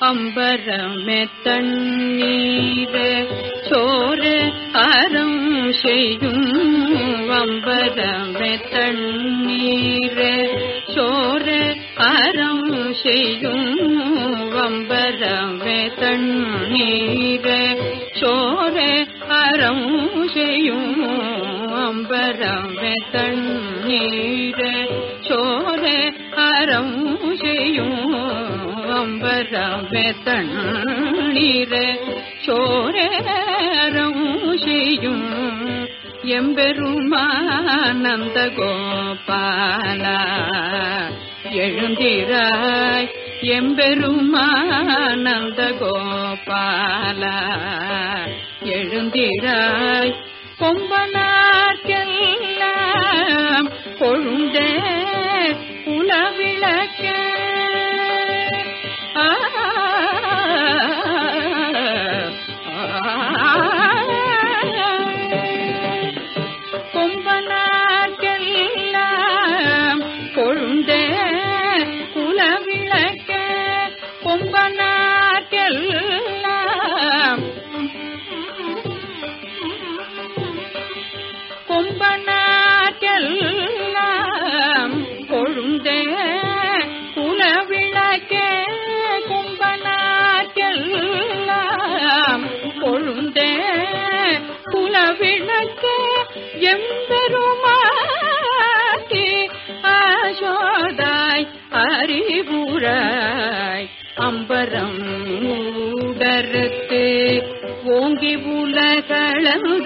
அம்பரமே தண்ணீரே சோறு அறம் செய்யும் அம்பரமே தண்ணீரே சோறு அறம் செய்யும் அம்பரமே தண்ணீரே சோறு அறம் செய்யும் அம்பரமே தண்ணீரே சோறு அறம் செய்யும் அம்பரமே தண்ணீரே சோரேரம் செய்யும் எம்பெருமானந்த கோபாலா எழுந்திராய் எம்பெருமானந்த கோபாலா எழுந்திராய் கொம்பனார்க்கெல்லாம் கொழுந்தே உலவிளக்க ஆ கொம்பனார்க்கெல்லாம் கொழுந்தே குலவிளக்க கொம்பனார்க்கெல்லாம் கொம்பனார்க்கெல்லாம் கொழுந்தே குலவிளக்க கொம்பனார்க்கெல்லாம் கொழுந்தே குலவிளக்க எம்பெருமாட்டி ஆசோதாய் அறிவுராய் அம்பரம் ஊடறுத்து ஓங்கி உலகளந்த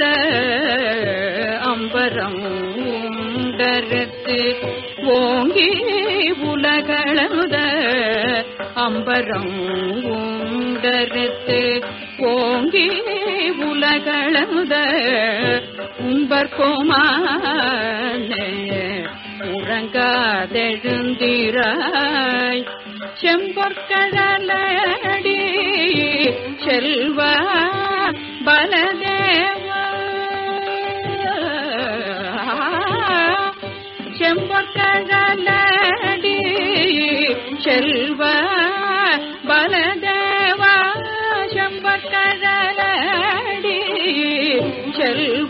அம்பரம் ஊடறுத்து ஓங்கி உலகளந்த அம்பரம் ஊடறுத்து ஓங்கி உலகளந்த உம்பர் கோமானே உறங்காதெழுந்திராய் செம்பொற்கடலடி செல்வ பலதேவா செம்பொற்கடலடி செல்வ பலதேவா செம்பொற்கடலடி செல்வ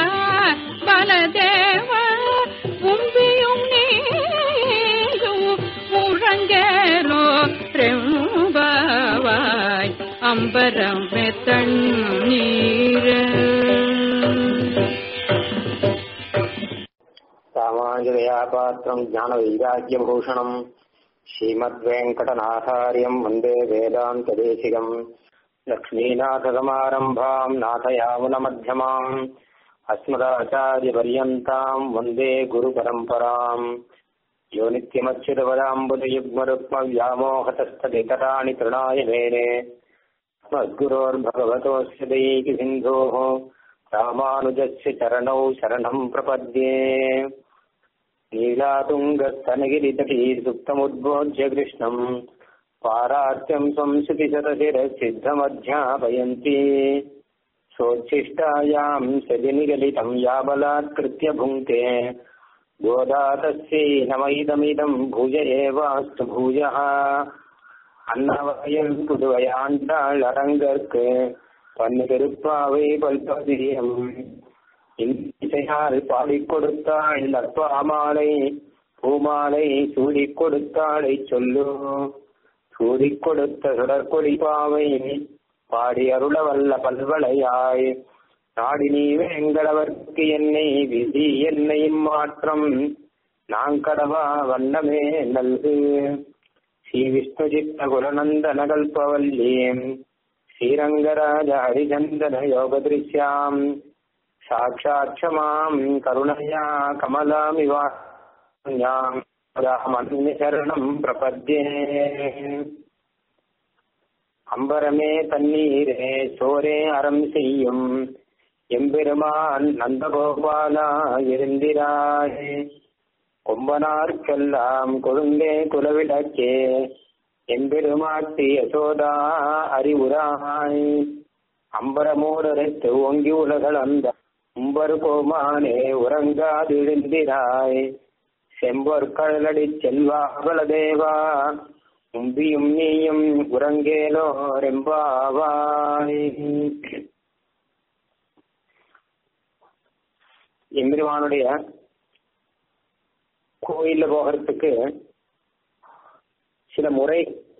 பலதேவா உம்பியும் நீயும் முழங்கேனோ ரெம்பாவாய் அம்பரம் தண்ணீர ராமாஞ்சலயாபாத்திரம் ஞானவைராக்கியபூஷணம் ஸ்ரீமத்வேங்கடநாதாரியம் வந்தே வேதாந்ததேசிகம் லக்ஷ்மீநாதசமாரம்பாம் நாதயாமுனமध्यமாம் अस्मदाचार्यपर्यन्ताम् वन्दे गुरुपरम्पराम् यो नित्यमच्युतपदाम्बुदयुग्मरुक्मव्यामोहतस्तदितराणि तृणाय मेने अस्मद्गुरोर्भगवतोऽस्य दैकिसिन्धोः रामानुजस्य चरणौ शरणम् प्रपद्ये नीलातुङ्गस्तनगिरितटी सुप्तमुद्बोध्य कृष्णम् पारात्यम् संस्कृतिशतशिरसिद्धमध्यापयन्ती सोच्छिष्टायाम् सजनिगलितम् याबलात्कृत्य भुङ्क्ते गोदा तस्यै नमैदमिदम् भुज एवास्तु भूयः அன்னவயல் புதுவையாண்டாள் அரங்கற்கு பன்னு திருப்பாவை பல்பதியம் இசையால் பாடிக் கொடுத்தாள் நற்பாமாலை பூமாலை சூடிக் கொடுத்தாளை சொல்லு சூடிக் கொடுத்த சுடற்கொடி பாவை பாடி அருள வல்ல பல்வளையாய் நாடி நீ வேங்கடவர்க்கு என்னை விதி என்னையும் மாற்றம் நாங்கடவா வண்ணமே நல்கு ஸ்ரீ விஷ்ணுஜித்த குலநந்தன கல்பவல்லீம் ஸ்ரீரங்கராஜ ஹரிச்சந்தன யோகதிருஷ்யாம் சாட்சாட்சமாம் கருணயா கமலாமிவாம் ராமன்யசரணம் பிரபத்யே அம்பரமே தண்ணீரே சோரே அறம் செய்யும் எம்பெருமான் நந்தகோபாலா இருந்திராய் கொம்பனார்க்கெல்லாம் கொழுந்தே குலவிளக்கே எம்பெருமாட்டி யசோதா அறிவுராய் அம்பரமோடரைத்து ஓங்கி உலகள் அந்த உம்பர் கோமானே உறங்காதிருந்திராய் செம்பொற்கழலடி செல்வா பலதேவா உம்பியும் நீயும் உறங்கேலோ ரெம்பாவாய் எம்பெருமானுடைய கோயில்ல போகிறதுக்கு சில முறை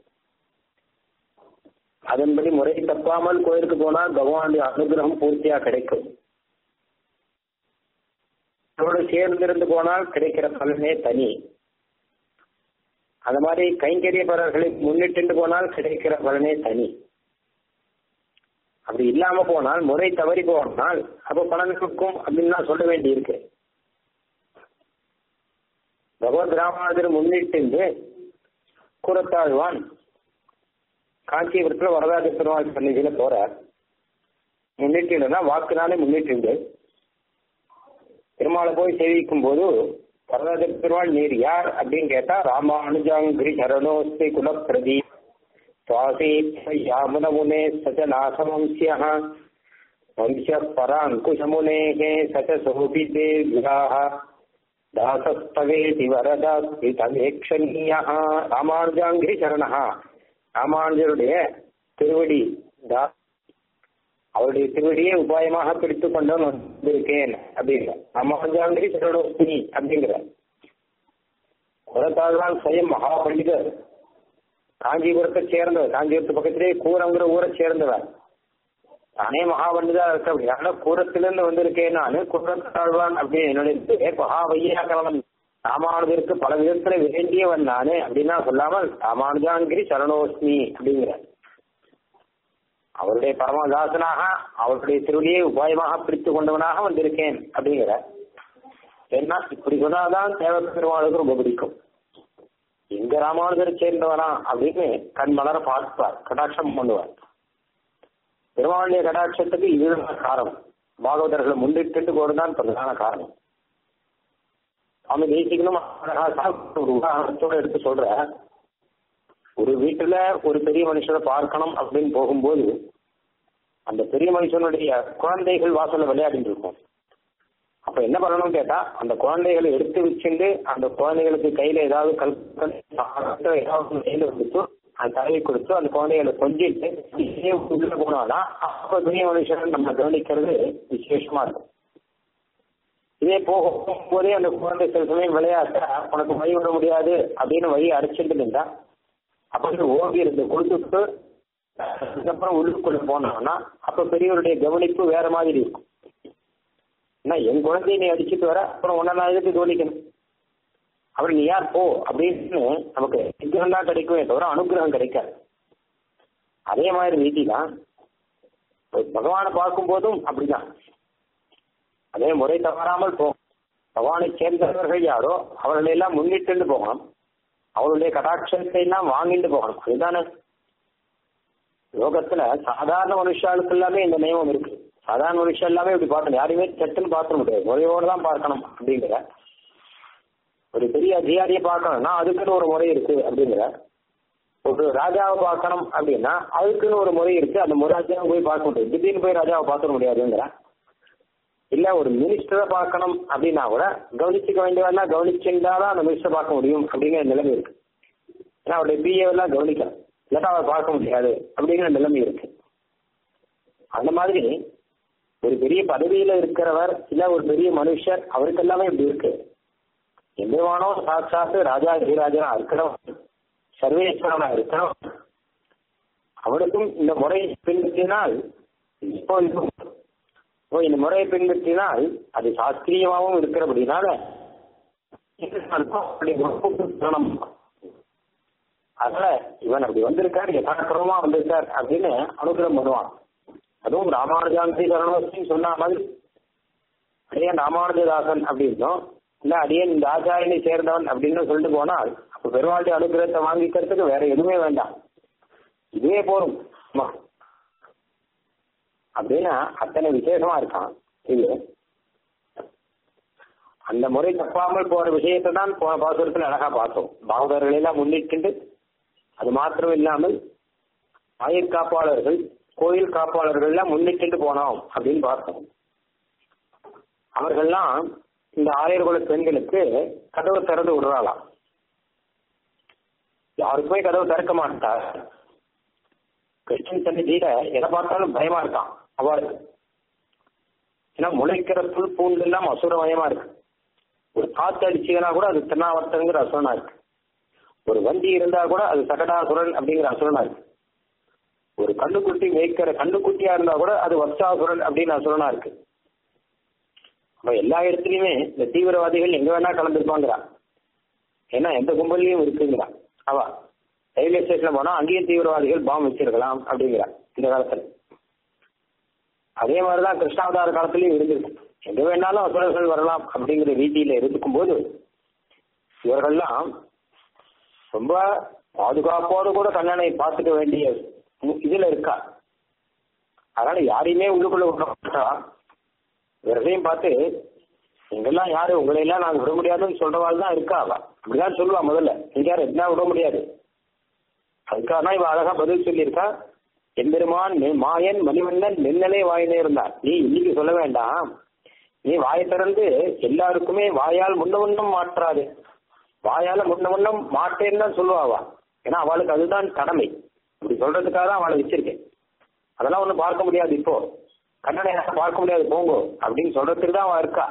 அதன்படி முறை தப்பாமல் கோயிலுக்கு போனால் பகவானுடைய அனுகிரகம் பூர்த்தியா கிடைக்கும் அதோடு சேர்ந்திருந்து போனால் கிடைக்கிற பலனே தனி அது மாதிரி கைங்கரியப்பரர்களை முன்னிட்டு போனால் கிடைக்கிற பலனே தனி அப்படி இல்லாம போனால் முறை தவறி போனால் அப்ப பலன் இருக்கும் அப்படின்னு நான் சொல்ல வேண்டி இருக்கு பகவத் ராமானுஜர் முன்னிட்டு கூறத்தாழ்வான் காஞ்சிபுரத்துல வரதாஜ பெருமாள் சன்னிதியில போறார் முன்னிட்டுனா வாக்குனாலே முன்னிட்டு பெருமாளை போய் சேவிக்கும் போது வரதாஜ பெருமாள் நீர் யார் அப்படின்னு கேட்டா ராமானுஜாங்கிரி சரணோஸ்தி குலப்பிரதி சுவாசி யாமுனமுனே சச்ச நாசவம்சிய வம்ச பராங்குஷமுனேகே சச்ச சோபிதே விராக தாசஸ்தவேதி வரதாஸ்தி தவேக்ஷணீய ராமானுஜாங்கிரி சரணா ராமானுஜருடைய திருவடி தா அவருடைய திருவடியை உபாயமாக பிடித்துக் கொண்டவன் வந்திருக்கேன் அப்படிங்கிற ராமானுஜாங்கிரி சரணோஸ்மி அப்படிங்கிற குலத்தாழ்வான் சுயம் மகா பண்டிதர் காஞ்சிபுரத்தை சேர்ந்தவர் காஞ்சிபுரத்து பக்கத்திலே கூரங்கிற ஊரை சேர்ந்தவர் தானே மகாபண்டிதா இருக்க அப்படி ஆனா கூரத்திலிருந்து வந்திருக்கேன் நான் குற்றத்தாழ்வான் அப்படின்னு என்னுடைய மகா வையாக்கலவன் ராமானுஜருக்கு பல விதத்துல வேண்டியவன் நானே அப்படின்னா சொல்லாமல் ராமானுஜாங்கிரி சரணோஸ்மி அப்படிங்கிற அவருடைய பரமதாசனாக அவருடைய திருவடியை உபாயமாக பிடித்து கொண்டவனாக வந்திருக்கேன் அப்படிங்கிற ஏன்னா இப்படி சொன்னாதான் தேவ பெருமாளுக்கு ரொம்ப பிடிக்கும் எங்க ராமானுஜரை சேர்ந்தவனா அப்படின்னு கண் மலர பார்ப்பார் கடாட்சம் பண்ணுவார் பெருமாளுடைய கடாட்சத்துக்கு இதுதான் காரணம் பாகவதர்களை முன்னிட்டு போறதுதான் பிரதான காரணம் அவன் தேசிக்கணும் ஒரு உதாரணத்தோட எடுத்து சொல்ற ஒரு வீட்டுல ஒரு பெரிய மனுஷனை பார்க்கணும் அப்படின்னு போகும்போது அந்த பெரிய மனுஷனுடைய குழந்தைகள் வாசல்ல விளையாடிட்டு இருக்கும் அப்ப என்ன பண்ணணும் கேட்டா அந்த குழந்தைகளை எடுத்து வச்சுட்டு அந்த குழந்தைகளுக்கு கையில ஏதாவது கல் ஏதாவது கையில கொடுத்து அந்த தலையை கொடுத்து அந்த குழந்தைகளை கொஞ்சிட்டு உள்ள போனாதான் அப்ப பெரிய மனுஷன் நம்ம கவனிக்கிறது விசேஷமா இருக்கும் இதே போகும் போதே அந்த குழந்தை சில சமயம் விளையாட்ட உனக்கு வழி விட முடியாது அப்படின்னு வழி அடைச்சிட்டு இருந்தா அப்ப ஓவி இருந்து கொடுத்துட்டு அதுக்கப்புறம் உள்ளுக்குள்ள போனோம்னா அப்ப பெரியவருடைய கவனிப்பு வேற மாதிரி இருக்கும் ஏன்னா என் குழந்தைய நீ அடிச்சுட்டு வர அப்புறம் உன்ன நான் எதுக்கு கவனிக்கணும் அப்புறம் நீ யார் போ அப்படின்னு நமக்கு விக்கிரம் தான் கிடைக்குமே தவிர அனுகிரகம் கிடைக்காது அதே மாதிரி ரீதி தான் பகவானை பார்க்கும் போதும் அப்படிதான் அதே முறை தவறாமல் போகும் பகவானை சேர்ந்தவர்கள் யாரோ அவர்களை எல்லாம் முன்னிட்டு போகணும் அவருடைய கடாட்சத்தை எல்லாம் வாங்கிட்டு போகணும் அதுதானே லோகத்துல சாதாரண மனுஷாளுக்கு எல்லாமே இந்த நியமம் இருக்கு சாதாரண மனுஷன் எல்லாமே இப்படி பார்க்கணும் யாரையுமே சட்டுன்னு பார்க்க முடியாது முறையோடு தான் பார்க்கணும் அப்படிங்கிற ஒரு பெரிய அதிகாரியை பார்க்கணும்னா அதுக்குன்னு ஒரு முறை இருக்கு அப்படிங்கிற ஒரு ராஜாவை பார்க்கணும் அப்படின்னா அதுக்குன்னு ஒரு முறை இருக்கு அந்த முறை ராஜாவை போய் பார்க்க முடியாது திடீர்னு போய் ராஜாவை பார்க்க முடியாதுங்கிற இல்ல ஒரு மினிஸ்டரை பார்க்கணும் அப்படின்னா கூட கவனிச்சுக்க வேண்டியவெல்லாம் கவனிச்சிருந்தாதான் அந்த மினிஸ்டர் பார்க்க முடியும் அப்படிங்கிற நிலைமை இருக்கு ஏன்னா அவருடைய பிஏ எல்லாம் கவனிக்கலாம் இல்லாட்டா அவர் பார்க்க முடியாது அப்படிங்கிற நிலைமை இருக்கு அந்த மாதிரி ஒரு பெரிய பதவியில இருக்கிறவர் இல்ல ஒரு பெரிய மனுஷர் அவருக்கு எல்லாமே இப்படி இருக்கு எம்பெருமானோ சாட்சாத்து ராஜா ஹிராஜனா இருக்கணும் சர்வேஸ்வரனா இருக்கணும் அவனுக்கும் இந்த முறையை பின்பற்றினால் இப்போ இப்போ இந்த முறையை பின்பற்றினால் அது சாஸ்திரியமாகவும் இருக்கிறபடினால அதனால இவன் அப்படி வந்திருக்கார் யதாக்கிரமமா வந்திருக்கார் அப்படின்னு அனுகிரகம் பண்ணுவான் அதுவும் ராமானுஜாந்தி சரணவசி சொன்ன மாதிரி அடியன் ராமானுஜதாசன் அப்படின்னும் இல்ல அடியன் இந்த ஆச்சாரியனை சேர்ந்தவன் அப்படின்னு சொல்லிட்டு போனால் அப்ப பெருமாளுடைய அனுகிரகத்தை வாங்கிக்கிறதுக்கு வேற எதுவுமே வேண்டாம் இதுவே போரும் அப்படின்னா அத்தனை விசேஷமா இருக்கான் இது அந்த முறை தப்பாமல் போற விஷயத்தை தான் போன பாசுரத்தில் அழகா பார்த்தோம் பாகவதர்கள் எல்லாம் முன்னிட்டு அது மாத்திரம் இல்லாமல் ஆயுர் காப்பாளர்கள் கோயில் காப்பாளர்கள் எல்லாம் முன்னிட்டு போனோம் அப்படின்னு பார்த்தோம் அவர்கள்லாம் இந்த ஆயர்குல பெண்களுக்கு கதவு திறந்து விடுறாளாம் யாருக்குமே கதவு திறக்க மாட்டார் கிருஷ்ணன் சன்னிதியில எதை பார்த்தாலும் பயமா இருக்கான் அவளுக்கு ஏன்னா முளைக்கிற புல் பூண்டு எல்லாம் அசுரமயமா இருக்கு ஒரு காத்து அடிச்சுதுன்னா கூட அது திருநாவர்த்தங்கிற அசுரனா இருக்கு ஒரு வண்டி இருந்தா கூட அது சகடாசுரன் அப்படிங்கிற அசுரனா இருக்கு ஒரு கண்ணுக்குட்டி மேய்க்கிற கண்ணுக்குட்டியா இருந்தா கூட அது வத்சாசுரன் அப்படின்னு அசுரனா இருக்கு அப்ப எல்லா இடத்துலயுமே இந்த தீவிரவாதிகள் எங்க வேணா கலந்துருப்பாங்கிறா ஏன்னா எந்த கும்பல்லையும் இருக்குங்கிறா அவ ரயில்வே ஸ்டேஷன்ல போனா அங்கேயும் தீவிரவாதிகள் பாம்பு வச்சிருக்கலாம் அப்படிங்கிறா இந்த காலத்துல அதே மாதிரிதான் கிருஷ்ணாவதார காலத்திலயும் இருந்திருக்கு எங்க வேணாலும் அசுரர்கள் வரலாம் அப்படிங்கிற ரீதியில இருக்கும் போது இவர்கள்லாம் ரொம்ப பாதுகாப்போடு கூட கண்ணனை பார்த்துக்க வேண்டிய இதுல இருக்கா அதனால யாரையுமே உள்ளுக்குள்ள விட மாட்டா இவர்களையும் பார்த்து எங்கெல்லாம் யாரு உங்களை எல்லாம் நாங்க விட முடியாதுன்னு சொல்றவாள் தான் இருக்கா அவ அப்படிதான் சொல்லுவா முதல்ல நீங்க யாரும் என்ன விட முடியாது அதுக்காக தான் இவ அழகா பதில் சொல்லியிருக்கா எம்பெருமான் மாயன் மணிவண்ணன் நின்னலே வாயினே இருந்தார் நீ இன்னைக்கு சொல்ல வேண்டாம் நீ வாயை திறந்து எல்லாருக்குமே வாயால் முன்ன முன்னம் மாற்றாது வாயால முன்ன முன்னம் மாட்டேன்னு தான் சொல்லுவாவா ஏன்னா அவளுக்கு அதுதான் கடமை இப்படி சொல்றதுக்காக தான் அவளை வச்சிருக்கேன் அதெல்லாம் ஒன்றும் பார்க்க முடியாது இப்போ கண்ணனை பார்க்க முடியாது போங்கோ அப்படின்னு சொல்றதுக்கு தான் அவன் இருக்கா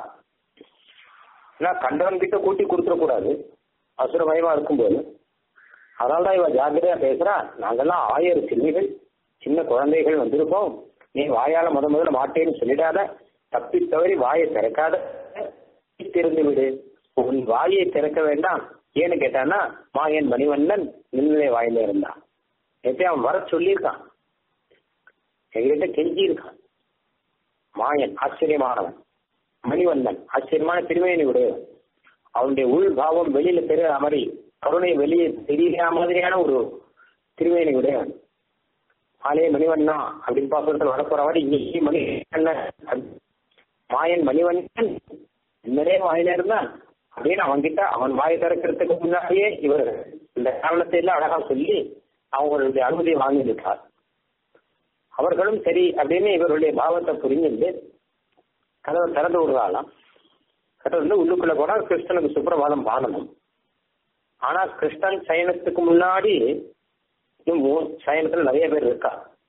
ஏன்னா கண்டவன் கிட்ட கூட்டி கொடுத்துடக்கூடாது அசுர பயமா இருக்கும்போது அதனால தான் இவன் ஜாக்கிரதையா பேசுறா நாங்கெல்லாம் ஆயிரம் சின்னிகள் சின்ன குழந்தைகள் வந்திருக்கோம் நீ வாயால முத முதல்ல மாட்டேன்னு சொல்லிடாத தப்பி தவறி வாயை திறக்காத திறந்து விடு உன் வாயை திறக்க வேண்டாம் ஏன்னு கேட்டானா மாயன் மணிவண்ணன் நின்னிலை வாயில இருந்தான் நேற்று அவன் வர சொல்லியிருக்கான் எங்ககிட்ட கெஞ்சி இருக்கான் மாயன் ஆச்சரியமானவன் மணிவண்ணன் ஆச்சரியமான திருமேனி உடையவன் அவனுடைய உள் பாவம் வெளியில தெரிய மாதிரி கருணை வெளியே தெரியல மாதிரியான ஒரு திருமேனி உடையவன் ஆலே மணிவண்ணா அப்படின்னு பாக்குறதுல வரப்போற மாதிரி இன்னைக்கு மணிவண்ணன் மாயன் மணிவண்ணன் இன்னரே வாயில இருந்தான் அப்படின்னு அவன்கிட்ட அவன் வாய் திறக்கிறதுக்கு முன்னாடியே இவர் இந்த காரணத்தை எல்லாம் அழகா சொல்லி அவங்களுடைய அனுமதியை வாங்கியிருக்கார் அவர்களும் சரி அப்படின்னு இவருடைய பாவத்தை புரிஞ்சுட்டு கதவை திறந்து விடுறாளாம் திறந்து உள்ளுக்குள்ள போனா கிருஷ்ணனுக்கு சுப்பிரபாதம் பாடணும் ஆனா கிருஷ்ணன் சயனத்துக்கு முன்னாடி இன்னும் சயனத்துல நிறைய பேர் இருக்கா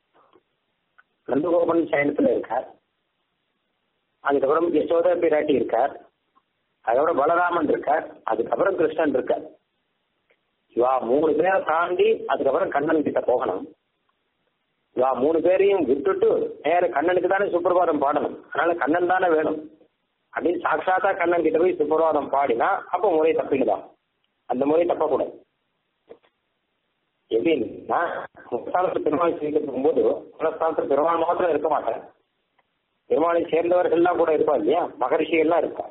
நந்தகோபன் சயனத்துல இருக்கார் அதுக்கப்புறம் யசோதா பிராட்டி இருக்கார் அதுக்கப்புறம் பலராமன் இருக்கார் அதுக்கப்புறம் கிருஷ்ணன் இருக்கார் இவா மூணு பேரை தாண்டி அதுக்கப்புறம் கண்ணன் கிட்ட போகணும் இவா மூணு பேரையும் விட்டுட்டு நேர கண்ணனுக்கு தானே சுப்பிரபாதம் பாடணும் அதனால கண்ணன் தானே வேணும் அப்படின்னு சாட்சாத்தா கண்ணன் கிட்ட போய் சுப்பிரபாதம் பாடினா அப்போ முறை தப்பிடுதான் அந்த முறை தப்பக்கூடாது எப்படின்னா முகஸ்தானத்து பெருமாள் செய்துட்டு போகும்போது முகஸ்தானத்து பெருமாள் மாத்திரம் இருக்க மாட்டேன் பெருமாளை சேர்ந்தவர்கள்லாம் கூட இருப்பா இல்லையா மகரிஷிகள்லாம் இருக்கா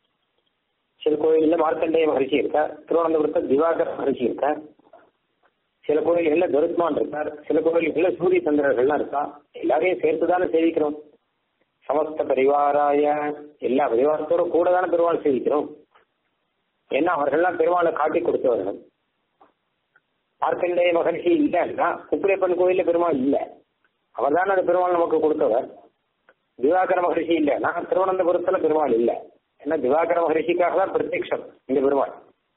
சில கோயில்ல மார்க்கண்டேய மகரிஷி இருக்கா திருவனந்தபுரத்தில் திவாகர் மகரிஷி இருக்கா சில கோயில்கள்ல கருத்மான் இருக்கார் சில கோயில்கள்ல சூரிய சந்திரர்கள்லாம் இருக்கா எல்லாரையும் சேர்த்து தானே சேவிக்கிறோம் சமஸ்த பரிவாராய எல்லா பரிவாரத்தோட கூட தானே பெருமாள் சேவிக்கிறோம் ஏன்னா அவர்கள்லாம் பெருமாளை காட்டி கொடுத்தவர்கள் மார்க்கண்டேய மகர்ஷி இல்லைன்னா குப்பிரப்பன் கோயில்ல பெருமாள் இல்லை அவர் தானே அந்த பெருமாள் நமக்கு கொடுத்தவர் திவாகர மகர்ஷி இல்லைன்னா திருவனந்தபுரத்துல பெருமாள் இல்லை ஏன்னா திவாகர மகர்ஷிக்காக தான் பிரத்யக்ஷம் இந்த பெருமாள்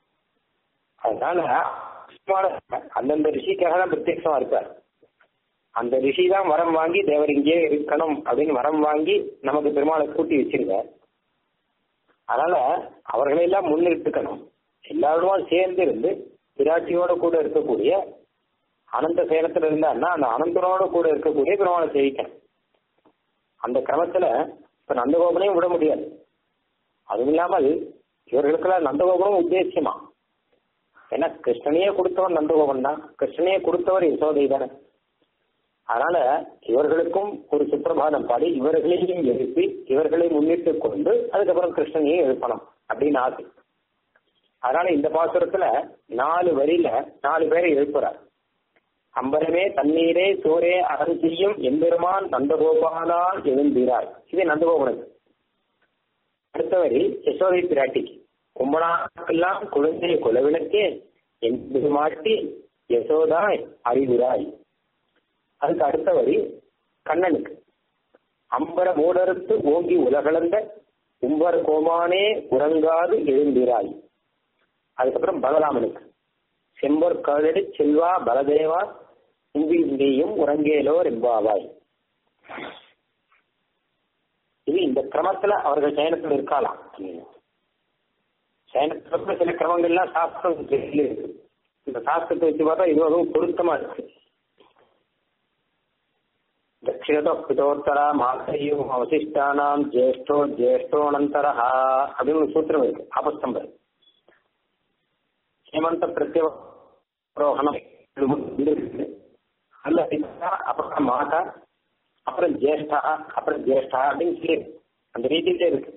அதனால அந்தந்த ரிஷிக்காக தான் பிரத்யட்சமா இருக்கார் அந்த ரிஷி தான் வரம் வாங்கி தேவர் இங்கே இருக்கணும் அப்படின்னு வரம் வாங்கி நமக்கு பெருமாளை கூட்டி வச்சிருக்கார் அதனால அவர்களெல்லாம் முன்னிறுத்துக்கணும் எல்லாருமா சேர்ந்து இருந்து பிராட்டியோட கூட இருக்கக்கூடிய அனந்த சேனத்துல இருந்தாருன்னா அந்த அனந்தனோட கூட இருக்கக்கூடிய பெருமாளை சேவிக்கணும் அந்த கிரமத்துல இப்ப நந்தகோபனையும் விட முடியாது அதுவும் இல்லாமல் இவர்களுக்கெல்லாம் நந்தகோபுரம் உத்தேசியமா ஏன்னா கிருஷ்ணனையே கொடுத்தவர் நந்தகோபன் தான் கிருஷ்ணனையே கொடுத்தவர் யசோதை தானே அதனால இவர்களுக்கும் ஒரு சுப்பிரபாதம் பாடி இவர்களையும் எழுப்பி இவர்களை முன்னிட்டு கொண்டு அதுக்கப்புறம் கிருஷ்ணனையும் எழுப்பணும் அப்படின்னு ஆசை அதனால இந்த பாசுரத்துல நாலு வரியில நாலு பேரை எழுப்புறார் அம்பரமே தண்ணீரே சோரே அரசியும் எம்பெருமான் நந்தகோபாலா எழுந்திராய் இது நந்தகோபனுக்கு அடுத்த வரி யசோதை பிராட்டிக்கு கும்பனாக்கெல்லாம் குழந்தைய குலவிளக்கே என்பது மாட்டி யசோதாய் அறிவுராய் அதுக்கு அடுத்த வரி கண்ணனுக்கு அம்பர மூடறுத்து ஓங்கி உலகளந்த உம்பர் கோமானே உறங்காது எழுந்திராய் அதுக்கப்புறம் பலராமனுக்கு செம்பொர் கழடி செல்வா பலதேவா உம்பி இங்கேயும் உறங்கேலோ ரெம்பாவாய் இது இந்த கிரமத்துல அவர்கள் சயனத்தில் இருக்கலாம் சயனத்துல சில கிரமங்கள்லாம் சாஸ்திரம் இருக்கு இந்த சாஸ்திரத்தை வச்சு பார்த்தா இது அதுவும் பொருத்தமா இருக்கு தட்சிணதோ பிதோத்தரா மாத்தையும் அவசிஷ்டானாம் ஜேஷ்டோ ஜேஷ்டோனந்தரா அப்படின்னு ஒரு சூத்திரம் இருக்கு ஆபஸ்தம்பர் ஹேமந்த பிரத்யோகணம் அல்ல அப்புறம் மாதா அப்புறம் ஜேஷ்டா அப்புறம் ஜேஷ்டா அப்படின்னு சொல்லி அந்த ரீதியிலே இருக்கு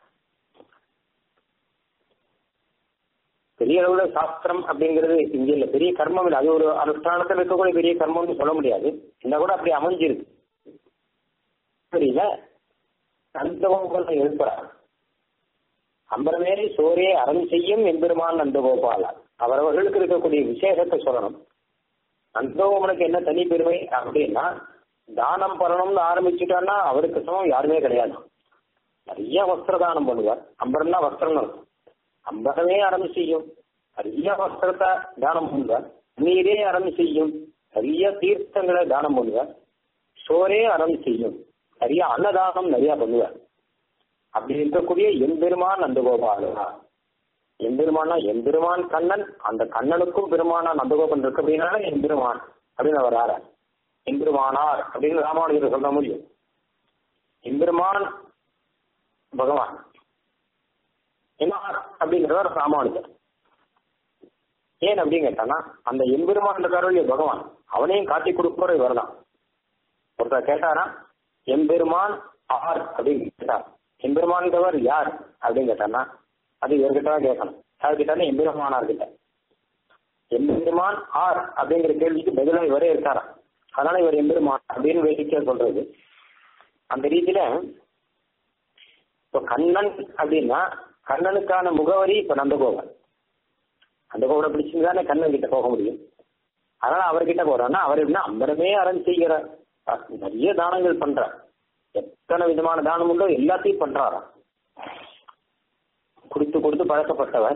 பெரிய அளவுல சாஸ்திரம் அப்படிங்கிறது இங்க இல்ல பெரிய கர்மம் இல்லை அது ஒரு அனுஷ்டானத்தில் இருக்கக்கூடிய பெரிய கர்மம்னு சொல்ல முடியாது என்ன கூட அப்படி அமைஞ்சிருக்கு புரியல நந்தகோபால எழுப்புறார் அம்பரமேறி சோரே அறம் செய்யும் எம்பெருமான் நந்தகோபாலா அவரவர்களுக்கு இருக்கக்கூடிய விசேஷத்தை சொல்லணும் நந்தகோபனுக்கு என்ன தனி பெருமை அப்படின்னா தானம் பண்ணணும்னு ஆரம்பிச்சுட்டான்னா அவருக்கு சமம் யாருமே கிடையாது நிறைய வஸ்திர தானம் பண்ணுவார் அம்பரம்னா வஸ்திரம் இருக்கும் அம்பரமே அறம் செய்யும் நிறைய வஸ்திரத்தை தானம் பண்ணுவார் நீரே அறம் செய்யும் நிறைய தீர்த்தங்களை தானம் பண்ணுவார் சோரே அறம் செய்யும் நிறைய அன்னதானம் நிறைய பண்ணுவார் அப்படி இருக்கக்கூடிய எம்பெருமான் நந்தகோபாலா எம்பெருமானா எம்பெருமான் கண்ணன் அந்த கண்ணனுக்கும் பெருமானா நந்தகோபன் இருக்கு அப்படின்னா எம்பெருமான் அப்படின்னு அவர் ஆற எம்பெருமானார் அப்படின்னு ராமானுஜர் சொல்ல முடியும் எம்பெருமான் பகவான் என்னார் அப்படிங்கிறவர் ராமானுஜர் ஏன் அப்படின்னு கேட்டானா அந்த எம்பெருமான் இருக்காரு பகவான் அவனையும் காட்டி கொடுப்பவர் இவர் தான் ஒருத்தர் கேட்டாரா எம்பெருமான் ஆர் அப்படின்னு கேட்டார் எம்பெருமான்கிறவர் யார் அப்படின்னு கேட்டானா அது இவர்கிட்ட தான் கேட்கணும் யார்கிட்ட எம்பெருமானார் கிட்ட எம்பெருமான் ஆர் அப்படிங்கிற கேள்விக்கு பதிலாக இவரே இருக்காராம் அதனால இவர் எம்பெருமான் அப்படின்னு வேடிக்கை சொல்றது அந்த ரீதியில இப்போ கண்ணன் அப்படின்னா கண்ணனுக்கான முகவரி இப்ப நந்தகோபன் நந்தகோபனை பிடிச்சிருந்தானே கண்ணன் கிட்ட போக முடியும் அதனால அவர்கிட்ட போறோம்னா அவர் எப்படின்னா அம்பரமே அரண் செய்கிற நிறைய தானங்கள் பண்றார் எத்தனை விதமான தானம் உண்டோ எல்லாத்தையும் பண்றாராம் கொடுத்து கொடுத்து பழக்கப்பட்டவர்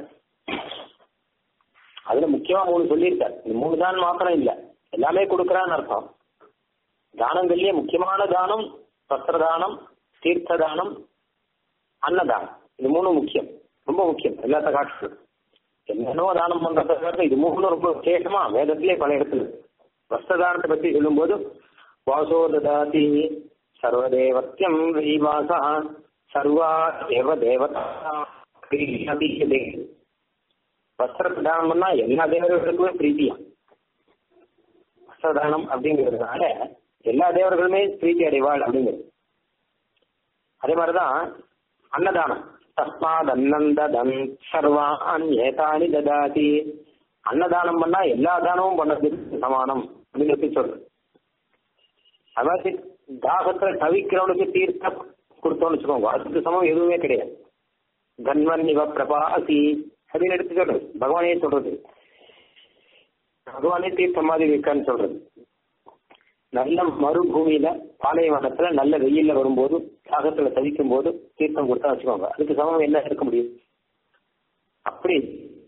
அதுல முக்கியமா மூணு சொல்லியிருக்கார் இந்த மூணு தானம் மாத்திரம் இல்ல எல்லாமே கொடுக்கறான்னு அர்த்தம் தானங்கள்லயே முக்கியமான தானம் வஸ்திர தானம் தீர்த்த தானம் அன்னதானம் இது மூணு முக்கியம் ரொம்ப முக்கியம் எல்லாத்த காட்டு என்னென்னோ தானம் பண்றத இது மூணு ரொம்ப விசேஷமா வேதத்திலே பல இடத்துல வஸ்திர தானத்தை பத்தி சொல்லும்போது வாசோ ததாதி சர்வதேவத்தியம் வைவாசா சர்வா தேவ தேவதா வஸ்திர தானம் பண்ணா எல்லா தேவர்களுக்குமே பிரீத்தியா வஸ்திர தானம் அப்படிங்கிறதுனால எல்லா தேவர்களுமே பிரீத்தி அடைவாள் அப்படிங்கிறது அதே மாதிரிதான் அன்னதானம் தஸ்மாத் அன்னந்ததன் சர்வான் ஏதானி ததாதி அன்னதானம் பண்ணா எல்லா தானமும் பண்ணதுக்கு சமானம் அப்படின்னு சொல்றது அதாவது தாகத்துல தவிக்கிறவனுக்கு தீர்த்தம் கொடுத்தோம்னு வச்சுக்கோங்க அதுக்கு சமம் எதுவுமே கிடையாது கன்வன் இவ பிரபாசி அப்படின்னு எடுத்து சொல்றது பகவானே சொல்றது பகவானே தீர்த்தம் மாதிரி இருக்கான்னு சொல்றது நல்ல மறுபூமியில பாலைவனத்துல நல்ல வெயில்ல வரும்போது தாகத்துல தவிக்கும் போது தீர்த்தம் கொடுத்தா வச்சுக்கோங்க அதுக்கு சமம் என்ன இருக்க முடியும் அப்படி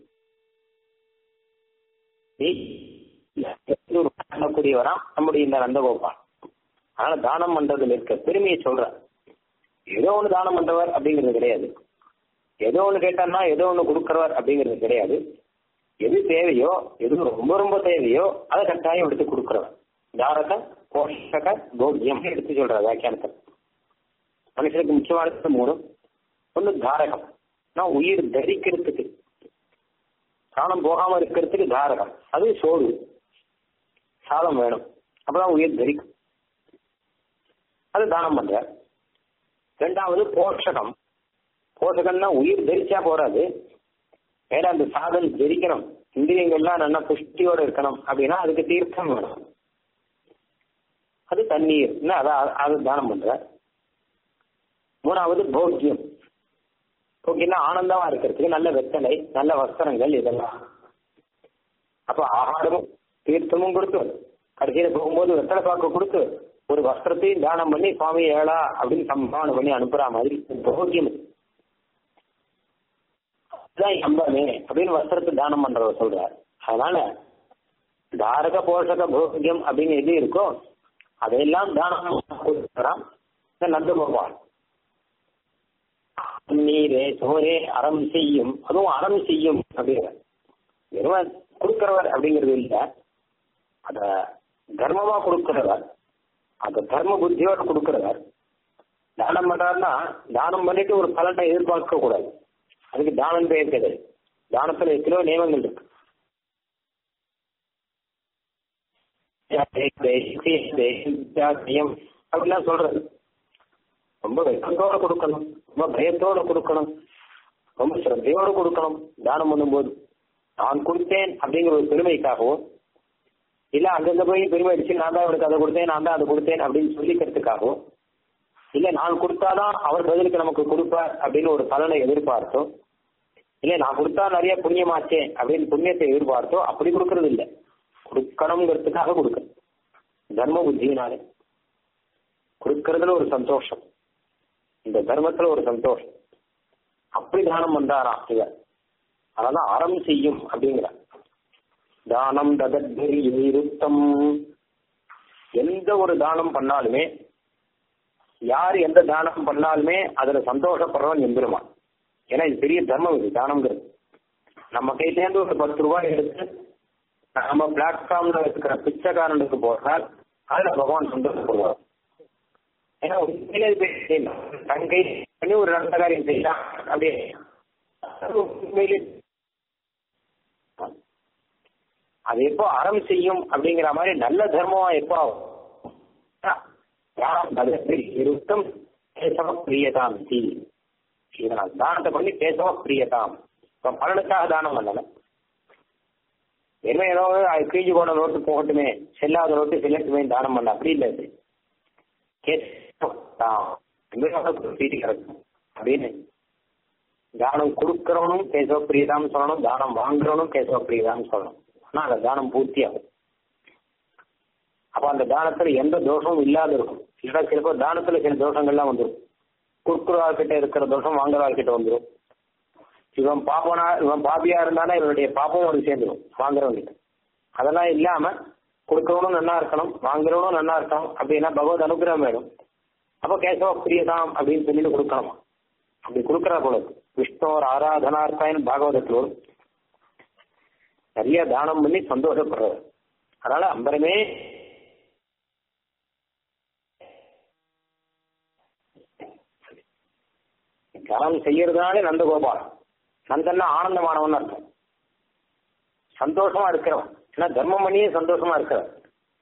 பண்ணக்கூடியவரா நம்முடைய இந்த நந்தகோபால் அதனால தானம் பண்றதுல இருக்க பெருமையை சொல்ற ஏதோ ஒண்ணு தானம் பண்றவர் அப்படிங்கிறது கிடையாது ஏதோ ஒண்ணு கேட்டார்னா ஏதோ ஒண்ணு கொடுக்கறவர் அப்படிங்கிறது கிடையாது எது தேவையோ எது ரொம்ப ரொம்ப தேவையோ அதை கட்டாயம் எடுத்து கொடுக்கறவர் தாரக போஷக போக்கியம் எடுத்து சொல்ற வியாக்கியானத்தை மனுஷனுக்கு முக்கியமானது மூணு ஒண்ணு தாரகம் நான் உயிர் தரிக்கிறதுக்கு சாணம் போகாம இருக்கிறதுக்கு தாரகம் அது சோறு சாதம் வேணும் அப்பதான் உயிர் தரிக்கும் அது தானம் பண்ற ரெண்டாவது போஷகம் போஷகம்னா உயிர் தரிச்சா போறாது வேற அந்த சாதம் தரிக்கணும் இந்திரியங்கள்லாம் நல்லா புஷ்டியோட இருக்கணும் அப்படின்னா அதுக்கு தீர்த்தம் வேணும் அது தண்ணீர் அதான் அது தானம் பண்ற மூணாவது போக்கியம் போக்கியம்னா ஆனந்தமா இருக்கிறதுக்கு நல்ல வெத்தலை நல்ல வஸ்திரங்கள் இதெல்லாம் அப்ப ஆகாரமும் தீர்த்தமும் கொடுத்து கடைசியில போகும்போது வெத்தலை பாக்கு கொடுத்து ஒரு வஸ்திரத்தையும் தானம் பண்ணி சுவாமி ஏழா அப்படின்னு சம்பாவனை பண்ணி அனுப்புற மாதிரி போக்கியம் அதுதான் அம்பமே அப்படின்னு வஸ்திரத்தை தானம் பண்றவர் சொல்றார் அதனால தாரக போஷக போக்கியம் அப்படின்னு எது இருக்கோ அதையெல்லாம் தானம் கொடுக்கிறான் இந்த நந்தகோபால் நீரே சோரே அறம் செய்யும் அதுவும் அறம் செய்யும் அப்படிங்கிற வெறும் கொடுக்கிறவர் அப்படிங்கிறது இல்ல அத தர்மமா கொடுக்கிறவர் அந்த தர்ம புத்தியோட கொடுக்கிறவர் தானம் பண்றாருன்னா தானம் பண்ணிட்டு ஒரு பலனை எதிர்பார்க்க கூடாது அதுக்கு தானம் பெயர் கிடையாது தானத்துல எத்தனையோ நியமங்கள் இருக்கு அப்படிலாம் சொல்றது ரொம்ப வெக்கத்தோட கொடுக்கணும் ரொம்ப பயத்தோட கொடுக்கணும் ரொம்ப சிரத்தையோட கொடுக்கணும் தானம் பண்ணும்போது நான் கொடுத்தேன் அப்படிங்கிற ஒரு பெருமைக்காகவும் இல்ல அங்கங்க போய் பெருமை அடிச்சு நான் தான் அவருக்கு அதை கொடுத்தேன் நான் தான் அதை கொடுத்தேன் அப்படின்னு சொல்லிக்கிறதுக்காகவும் இல்ல நான் கொடுத்தாதான் அவர் பதிலுக்கு நமக்கு கொடுப்பார் அப்படின்னு ஒரு பலனை எதிர்பார்த்தோம் இல்ல நான் கொடுத்தா நிறைய புண்ணியமாச்சே அப்படின்னு புண்ணியத்தை எதிர்பார்த்தோ அப்படி கொடுக்கறது இல்லை கொடுக்கணுங்கிறதுக்காக கொடுக்க தர்ம புத்தியினாலே கொடுக்கறதுல ஒரு சந்தோஷம் இந்த தர்மத்துல ஒரு சந்தோஷம் அப்படி தானம் பண்றாராம் இவர் அதனால அறம் செய்யும் அப்படிங்கிற தானம் தகத்ருத்தம் எந்த ஒரு தானம் பண்ணாலுமே யார் எந்த தானம் பண்ணாலுமே அதுல சந்தோஷப்படுறவன் எம்பெருமான் ஏன்னா இது பெரிய தர்மம் இது தானம்ங்கிறது நம்ம கையிலேருந்து ஒரு பத்து ரூபாய் எடுத்து நம்ம பிளாட்ஃபார்ம்ல இருக்கிற பிச்சைக்காரனுக்கு போட்டால் அதுல பகவான் சந்தோஷப்படுவார் ஏன்னா உண்மையிலே தன் கை பண்ணி ஒரு நல்ல காரியம் செய்யலாம் அப்படியே உண்மையிலே அது எப்போ அறம் செய்யும் அப்படிங்கிற மாதிரி நல்ல தர்மமா எப்போ ஆகும் இருத்தம் பேசவ பிரியதாம் தி இதனால் தானத்தை பண்ணி பேசவ பிரியதாம் இப்ப பலனுக்காக தானம் பண்ணல என்ன ஏதோ அது கிழிஞ்சு போன நோட்டு போகட்டுமே செல்லாத நோட்டு செல்லட்டுமே தானம் பண்ண அப்படி இல்லை இது சீட்டு கிடக்கும் அப்படின்னு தானம் கொடுக்கிறவனும் பேசவ பிரியதாம் சொல்லணும் தானம் வாங்குறவனும் பேசவ பிரியதாம் சொல்லணும் ஆனா அந்த தானம் பூர்த்தி ஆகும் அப்ப அந்த தானத்துல எந்த தோஷமும் இல்லாத இருக்கும் இல்லைன்னா சிலப்போ தானத்துல சில தோஷங்கள்லாம் வந்துடும் கொடுக்குறவார்கிட்ட இருக்கிற தோஷம் வாங்குறவார்கிட்ட வந்துடும் இவன் பாப்பனா இவன் பாப்பியா இருந்தானா இவனுடைய பாப்பம் வந்து சேர்ந்துடும் வாங்குறவங்கிட்ட அதெல்லாம் இல்லாம கொடுக்கறவனும் நல்லா இருக்கணும் வாங்குறவனும் நல்லா இருக்கணும் அப்படின்னா பகவத் அனுகிரகம் வேணும் அப்போ கேசவ பிரியதாம் அப்படின்னு சொல்லிட்டு கொடுக்கணுமா அப்படி கொடுக்கறா போல விஷ்ணோர் ஆராதனார்த்தாயின் பாகவதத்தில் நிறைய தானம் பண்ணி சந்தோஷப்படுறது அதனால அம்பரமே தானம் செய்யறதுனாலே நந்தகோபால் நந்தன்னா ஆனந்தமானவன் அர்த்தம் சந்தோஷமா இருக்கிறவன் ஏன்னா தர்மம் பண்ணியே சந்தோஷமா இருக்கிறவன்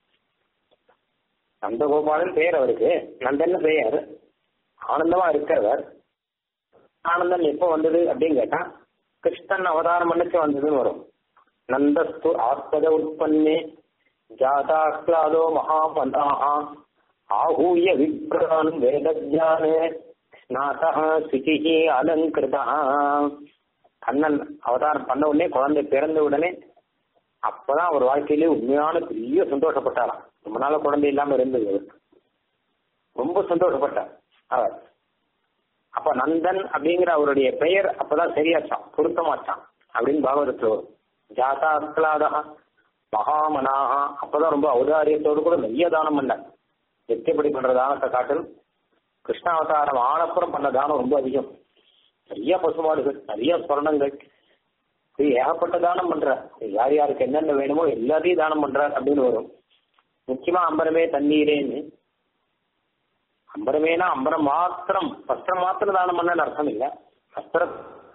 நந்தகோபாலன் பெயர் அவருக்கு நந்தன் பெயர் ஆனந்தமா இருக்கிறவர் ஆனந்தம் எப்போ வந்தது அப்படின்னு கேட்டா கிருஷ்ணன் அவதாரம் பண்ணிச்சு வந்ததுன்னு வரும் நந்தஸ்து ஆஸ்பத உற்பன்னே ஜாதாக்லாதோ மகாமதாக ஆகூய விப்ரான் வேதஜானே ஸ்நாதா சுச்சிஹி அலங்கிருதா கண்ணன் அவதாரம் பண்ண உடனே குழந்தை பிறந்த உடனே அப்பதான் அவர் வாழ்க்கையிலே உண்மையான பெரிய சந்தோஷப்பட்டாராம் ரொம்ப நாள் குழந்தை இல்லாம இருந்தது அவருக்கு ரொம்ப சந்தோஷப்பட்டார் அவர் அப்ப நந்தன் அப்படிங்கிற அவருடைய பெயர் அப்பதான் சரியாச்சான் பொருத்தமாச்சான் அப்படின்னு பாகவதத்துல வரும் ஜாதா அஸ்கலாதா மகாமனாகா அப்பதான் ரொம்ப ஔதாரியத்தோடு கூட நிறைய தானம் பண்ணார் எத்தப்படி பண்ற தானத்தை காட்டிலும் கிருஷ்ணாவதாரம் ஆனப்புறம் பண்ண தானம் ரொம்ப அதிகம் நிறைய பசுமாடுகள் நிறைய ஸ்வர்ணங்கள் இது ஏகப்பட்ட தானம் பண்ற யார் யாருக்கு என்னென்ன வேணுமோ எல்லாத்தையும் தானம் பண்றார் அப்படின்னு வரும் முக்கியமா அம்பரமே தண்ணீரேன்னு அம்பரமேனா அம்பரம் மாத்திரம் வஸ்திரம் மாத்திரம் தானம் பண்ண அர்த்தம் இல்ல வஸ்திரம்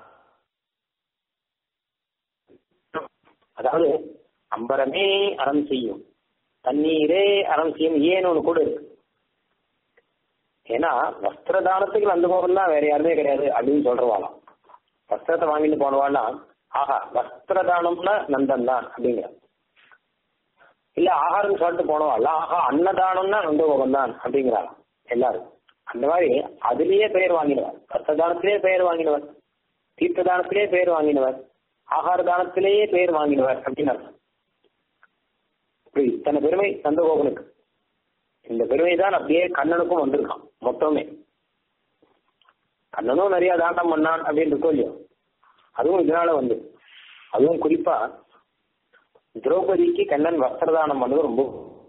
அதாவது அம்பரமே அறம் செய்யும் தண்ணீரே அறம் செய்யும் ஏன்னு ஒண்ணு கூட இருக்கு ஏன்னா வஸ்திர தானத்துக்கு அந்த கோபம் தான் வேற யாருமே கிடையாது அப்படின்னு சொல்றவாளாம் வஸ்திரத்தை வாங்கிட்டு போனவாள்லாம் ஆஹா வஸ்திர தானம்னா நந்தன் தான் அப்படிங்கிற இல்ல ஆகாரம் சாப்பிட்டு போனவாள் ஆஹா அன்னதானம்னா நந்தகோபம் தான் அப்படிங்கிறாங்க எல்லாரும் அந்த மாதிரி அதுலயே பெயர் வாங்கினவர் வஸ்திர தானத்திலேயே பெயர் வாங்கினவர் தீர்த்த தானத்திலேயே பெயர் வாங்கினவர் ஆகார தானத்திலேயே பெயர் வாங்கினவர் அப்படின்னு அர்த்தம் இப்படி இத்தனை பெருமை நந்தகோபனுக்கு இந்த பெருமை தான் அப்படியே கண்ணனுக்கும் வந்திருக்கான் மொத்தமே கண்ணனும் நிறைய தாண்டம் பண்ணான் அப்படின்னு இருக்கோம் இல்லையோ அதுவும் இதனால வந்து அதுவும் குறிப்பா திரௌபதிக்கு கண்ணன் வஸ்திரதானம் பண்ணது ரொம்ப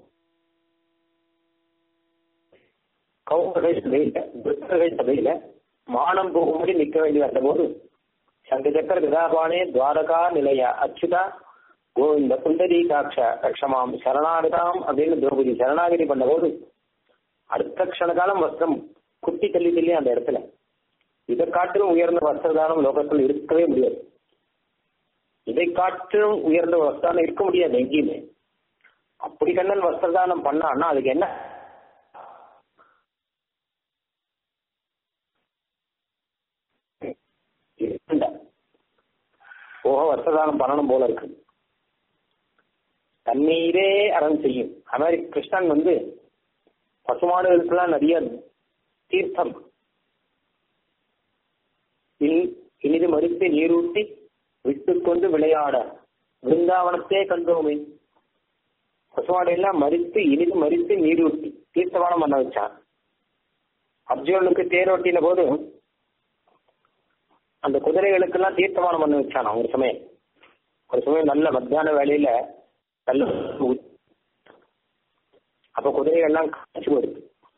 கௌரவர்கள் சபையில புத்தர்கள் சபையில மானம் போகும்படி நிற்க வேண்டி வந்த போது சங்கச்சக்கர கதாபானே துவாரகா நிலைய அச்சுதா கோவிந்த புண்டரீகாட்ச ரக்ஷமாம் சரணாகதாம் அப்படின்னு திரௌபதி சரணாகதி பண்ண போது அடுத்த க்ஷண காலம் வஸ்திரம் குத்தி தள்ளி தள்ளி அந்த இடத்துல இதை காட்டிலும் உயர்ந்த வஸ்திரதானம் லோகத்தில் இருக்கவே முடியாது இதை காட்டிலும் உயர்ந்த வஸ்திரம் இருக்க முடியாது எங்கேயுமே அப்படி கண்ணன் வஸ்திரதானம் பண்ணான்னா அதுக்கு என்ன ஓஹோ வஸ்திரதானம் பண்ணணும் போல இருக்கு தண்ணீரே அறம் செய்யும் அது மாதிரி கிருஷ்ணன் வந்து பசுமாடுகளுக்கெல்லாம் நிறைய தீர்த்தம் இனிது மறுத்து நீரூட்டி விட்டுக்கொண்டு விளையாட பிருந்தாவனத்தே கண்டோமே பசுமாடு எல்லாம் மறித்து இனிது மறித்து நீரூட்டி தீர்த்தவானம் பண்ண வச்சான் அர்ஜுனனுக்கு தேரோட்டின போது அந்த குதிரைகளுக்கெல்லாம் தீர்த்தமானம் பண்ண வச்சான் ஒரு சமயம் ஒரு சமயம் நல்ல மத்தியான வேலையில நல்ல அப்ப குதிரைகள்லாம் காய்ச்சி போயிடுது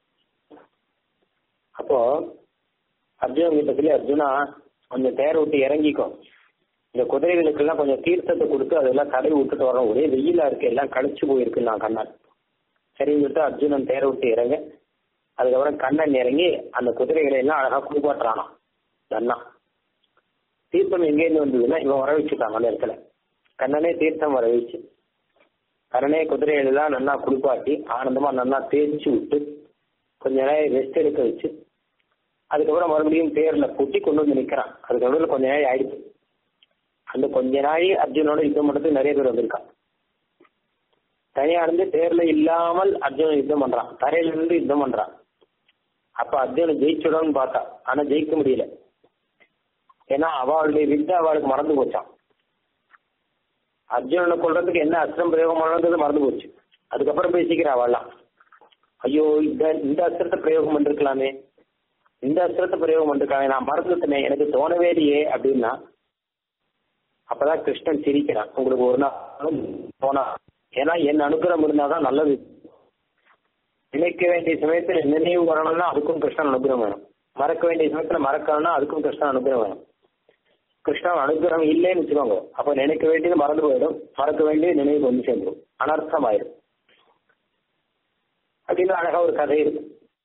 அப்போ அர்ஜுனன் கிட்ட சொல்லி அர்ஜுனா கொஞ்சம் தேர் விட்டு இறங்கிக்கும் இந்த குதிரைகளுக்கெல்லாம் கொஞ்சம் தீர்த்தத்தை கொடுத்து அதெல்லாம் கடை விட்டுட்டு வரோம் ஒரே வெயிலா இருக்கு எல்லாம் கழிச்சு போயிருக்கு நான் கண்ணன் சரின்னு சொல்லிட்டு அர்ஜுனன் தேரை விட்டு இறங்க அதுக்கப்புறம் கண்ணன் இறங்கி அந்த குதிரைகளை எல்லாம் அழகா குளிப்பாட்டுறானாம் நன்னா தீர்த்தம் எங்கேருந்து வந்ததுன்னா இவன் வர வச்சுட்டாங்க அந்த இடத்துல கண்ணனே தீர்த்தம் வர வச்சு கண்ணனே குதிரைகள் எல்லாம் நல்லா குளிப்பாட்டி ஆனந்தமா நல்லா தேய்ச்சி விட்டு கொஞ்ச நேரம் ரெஸ்ட் எடுக்க வச்சு அதுக்கப்புறம் மறுபடியும் தேர்ல பூட்டி கொண்டு வந்து நிக்கிறான் அதுக்கு நடுவில் கொஞ்ச நாள் ஆயிடுச்சு அந்த கொஞ்ச நாள் அர்ஜுனோட யுத்தம் பண்றதுக்கு நிறைய பேர் வந்திருக்கான் தனியா இருந்து தேர்ல இல்லாமல் அர்ஜுனன் யுத்தம் பண்றான் தரையில இருந்து யுத்தம் பண்றான் அப்ப அர்ஜுனன் ஜெயிச்சுடணும்னு பார்த்தா ஆனா ஜெயிக்க முடியல ஏன்னா அவளுடைய வித்தை அவளுக்கு மறந்து போச்சான் அர்ஜுனனை கொள்றதுக்கு என்ன அஸ்திரம் பிரயோகம் பண்ணது மறந்து போச்சு அதுக்கப்புறம் பேசிக்கிறா அவள்லாம் ஐயோ இந்த இந்த அஸ்திரத்தை பிரயோகம் பண்ணிருக்கலாமே இந்த அஸ்திரத்தை பிரயோகம் பண்ணிருக்காங்க நான் மறந்துட்டேனே எனக்கு தோணவே இல்லையே அப்படின்னா அப்பதான் கிருஷ்ணன் சிரிக்கிறான் உங்களுக்கு ஒரு நாள் போனா ஏன்னா என் அனுகிரகம் இருந்தாதான் நல்லது நினைக்க வேண்டிய சமயத்துல நினைவு வரணும்னா அதுக்கும் கிருஷ்ணன் அனுகிரகம் வேணும் மறக்க வேண்டிய சமயத்துல மறக்கணும்னா அதுக்கும் கிருஷ்ணன் அனுகிரகம் வேணும் கிருஷ்ணன் அனுகிரகம் இல்லைன்னு வச்சுக்கோங்க அப்ப நினைக்க வேண்டியது மறந்து போயிடும் மறக்க வேண்டியது நினைவுக்கு வந்து சேர்ந்துடும் அனர்த்தமாயிடும் அப்படின்னு அழகா ஒரு கதை இருக்கு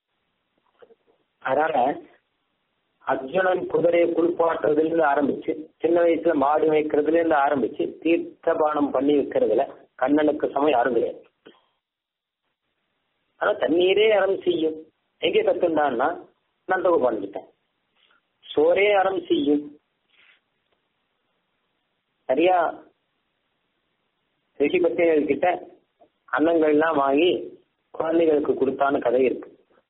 அதனால அர்ஜுனன் குதிரையை குளிப்பாட்டுறதுல இருந்து ஆரம்பிச்சு சின்ன வயசுல மாடு வைக்கிறதுல இருந்து ஆரம்பிச்சு தீர்த்தபானம் பண்ணி வைக்கிறதுல கண்ணனுக்கு சமயம் யாரும் கிடையாது ஆனா தண்ணீரே அறம் செய்யும் எங்க கத்துண்டான்னா நந்தகு பண்ணிட்டேன் சோரே அறம் செய்யும் சரியா ரிஷி பத்திரிகள் கிட்ட அன்னங்கள்லாம் வாங்கி குழந்தைகளுக்கு கொடுத்தான்னு கதை இருக்கு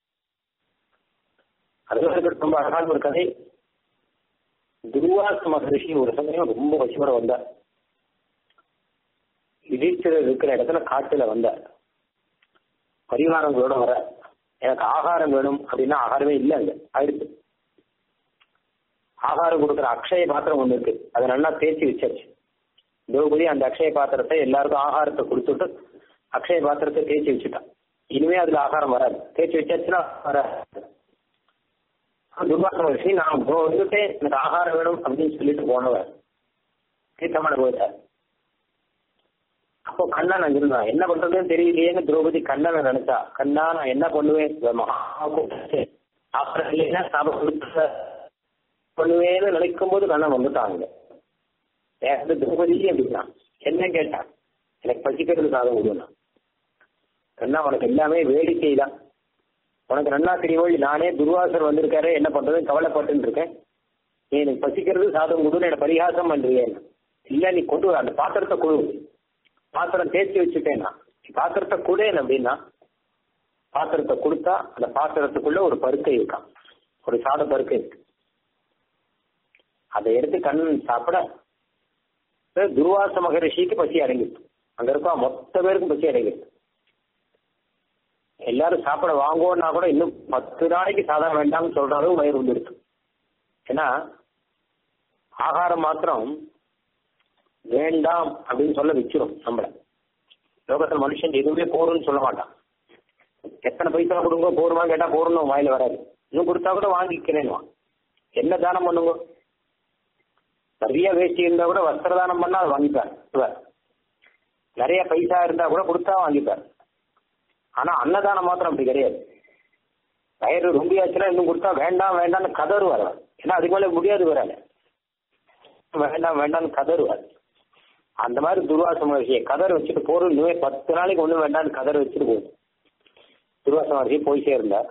அதுல இருக்கிற ரொம்ப அழகான ஒரு கதை துர்வாச மகரிஷி ஒரு சமயம் ரொம்ப பசியோட வந்தார் இடிச்சல் இருக்கிற இடத்துல காட்டுல வந்தார் பரிவாரங்களோட வர எனக்கு ஆகாரம் வேணும் அப்படின்னா ஆகாரமே இல்லை அங்க ஆயிடுச்சு ஆகாரம் கொடுக்குற அக்ஷய பாத்திரம் ஒண்ணு இருக்கு அதை நல்லா தேய்ச்சி வச்சாச்சு திரௌபதி அந்த அக்ஷய பாத்திரத்தை எல்லாருக்கும் ஆகாரத்தை கொடுத்துட்டு அக்ஷய பாத்திரத்தை தேய்ச்சி வச்சுட்டான் இனிமே அதுல ஆகாரம் வராது தேய்ச்சி வச்சாச்சுன்னா வராது துர்வாச மகர்ஷி நான் இப்போ வந்துட்டேன் எனக்கு ஆகாரம் வேணும் அப்படின்னு சொல்லிட்டு போனவர் தீர்த்தமான போயிட்டார் அப்போ கண்ணன் அங்க இருந்தான் என்ன பண்றதுன்னு தெரியலையேன்னு திரௌபதி கண்ணனை நினைச்சா கண்ணா நான் என்ன பண்ணுவேன் மகா அப்புறம் இல்லைன்னா சாபம் பண்ணுவேன்னு நினைக்கும் போது கண்ணன் வந்துட்டாங்க வேற திரௌபதி அப்படின்னா என்ன கேட்டான் எனக்கு பசிக்கிறது சாதம் கொடுனா கண்ணா உனக்கு எல்லாமே வேடிக்கை தான் உனக்கு நன்னா தெரியும் நானே துர்வாசர் வந்திருக்காரு என்ன பண்றதுன்னு கவலைப்பட்டு இருக்கேன் நீ எனக்கு பசிக்கிறது சாதம் கொடுன்னு என்ன பரிகாசம் பண்றியேன் இல்ல நீ கொண்டு வர அந்த பாத்திரத்தை கொடு பாத்திரம் தேய்ச்சி வச்சுட்டேன்னா பாத்திரத்தை கொடுேன் அப்படின்னா பாத்திரத்தை கொடுத்தா அந்த பாத்திரத்துக்குள்ள ஒரு பருக்கை இருக்கான் ஒரு சாத பருக்கை இருக்கு அதை எடுத்து கண்ணன் சாப்பிட துர்வாச மகரிஷிக்கு பசி அடங்கிருக்கு அங்க இருக்கா மொத்த பேருக்கும் பசி அடங்கிருக்கு எல்லாரும் சாப்பிட வாங்குவோம்னா கூட இன்னும் பத்து நாளைக்கு சாதம் வேண்டாம்னு சொல்ற அளவு வயிறு வந்துருக்கு ஏன்னா ஆகாரம் மாத்திரம் வேண்டாம் அப்படின்னு சொல்ல வச்சிரும் நம்மள லோகத்துல மனுஷன் எதுவுமே போறோம்னு சொல்ல மாட்டான் எத்தனை பைசா கொடுங்க போருமா கேட்டா போறணும் வாயில வராது இன்னும் கொடுத்தா கூட வாங்கிக்கிறேன்னு என்ன தானம் பண்ணுங்க நிறைய வேஷ்டி இருந்தா கூட வஸ்திர தானம் பண்ணா அது வாங்கிப்பார் இவர் நிறைய பைசா இருந்தா கூட கொடுத்தா வாங்கிப்பார் ஆனா அன்னதானம் மாத்திரம் அப்படி கிடையாது வயிறு ரொம்பியாச்சுன்னா இன்னும் கொடுத்தா வேண்டாம் வேண்டாம்னு கதறுவார் அவர் ஏன்னா அதுக்கு மேலே முடியாது வராது வேண்டாம் வேண்டாம்னு கதறுவார் அந்த மாதிரி துர்வாச மகர்ஷியை கதர் வச்சுட்டு போறோம் இன்னுமே பத்து நாளைக்கு ஒன்றும் வேண்டாம்னு கதர் வச்சுட்டு போகுது துர்வாச மகர்ஷி போய் சேர்ந்தார்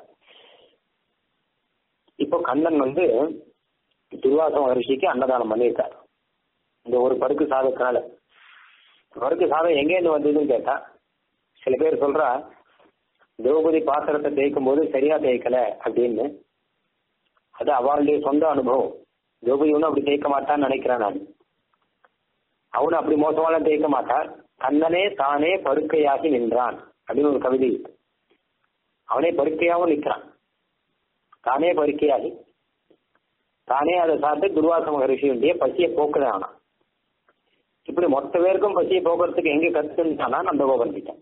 இப்போ கண்ணன் வந்து துர்வாச மகர்ஷிக்கு அன்னதானம் பண்ணியிருக்கார் இந்த ஒரு பருக்கு சாதத்தினால பருக்கு சாதம் எங்கேருந்து வந்ததுன்னு கேட்டா சில பேர் சொல்றா திரௌபதி பாத்திரத்தை தேய்க்கும் போது சரியா தேய்க்கல அப்படின்னு அது அவளுடைய சொந்த அனுபவம் திரௌபதி ஒன்றும் அப்படி தேய்க்க மாட்டான்னு நினைக்கிறேன் நான் அவனு அப்படி மோசமாலாம் தேய்க்க மாட்டான் கண்ணனே தானே படுக்கையாகி நின்றான் அப்படின்னு ஒரு கவிதை இருக்கு அவனே படுக்கையாகவும் நிற்கிறான் தானே படுக்கையாகி தானே அதை சாப்பிட்டு துர்வாச மகரிஷியுடைய பசியை போக்குதான் ஆனான் இப்படி மொத்த பேருக்கும் பசியை போக்குறதுக்கு எங்க கத்துட்டானா நந்தகோபன் கிட்ட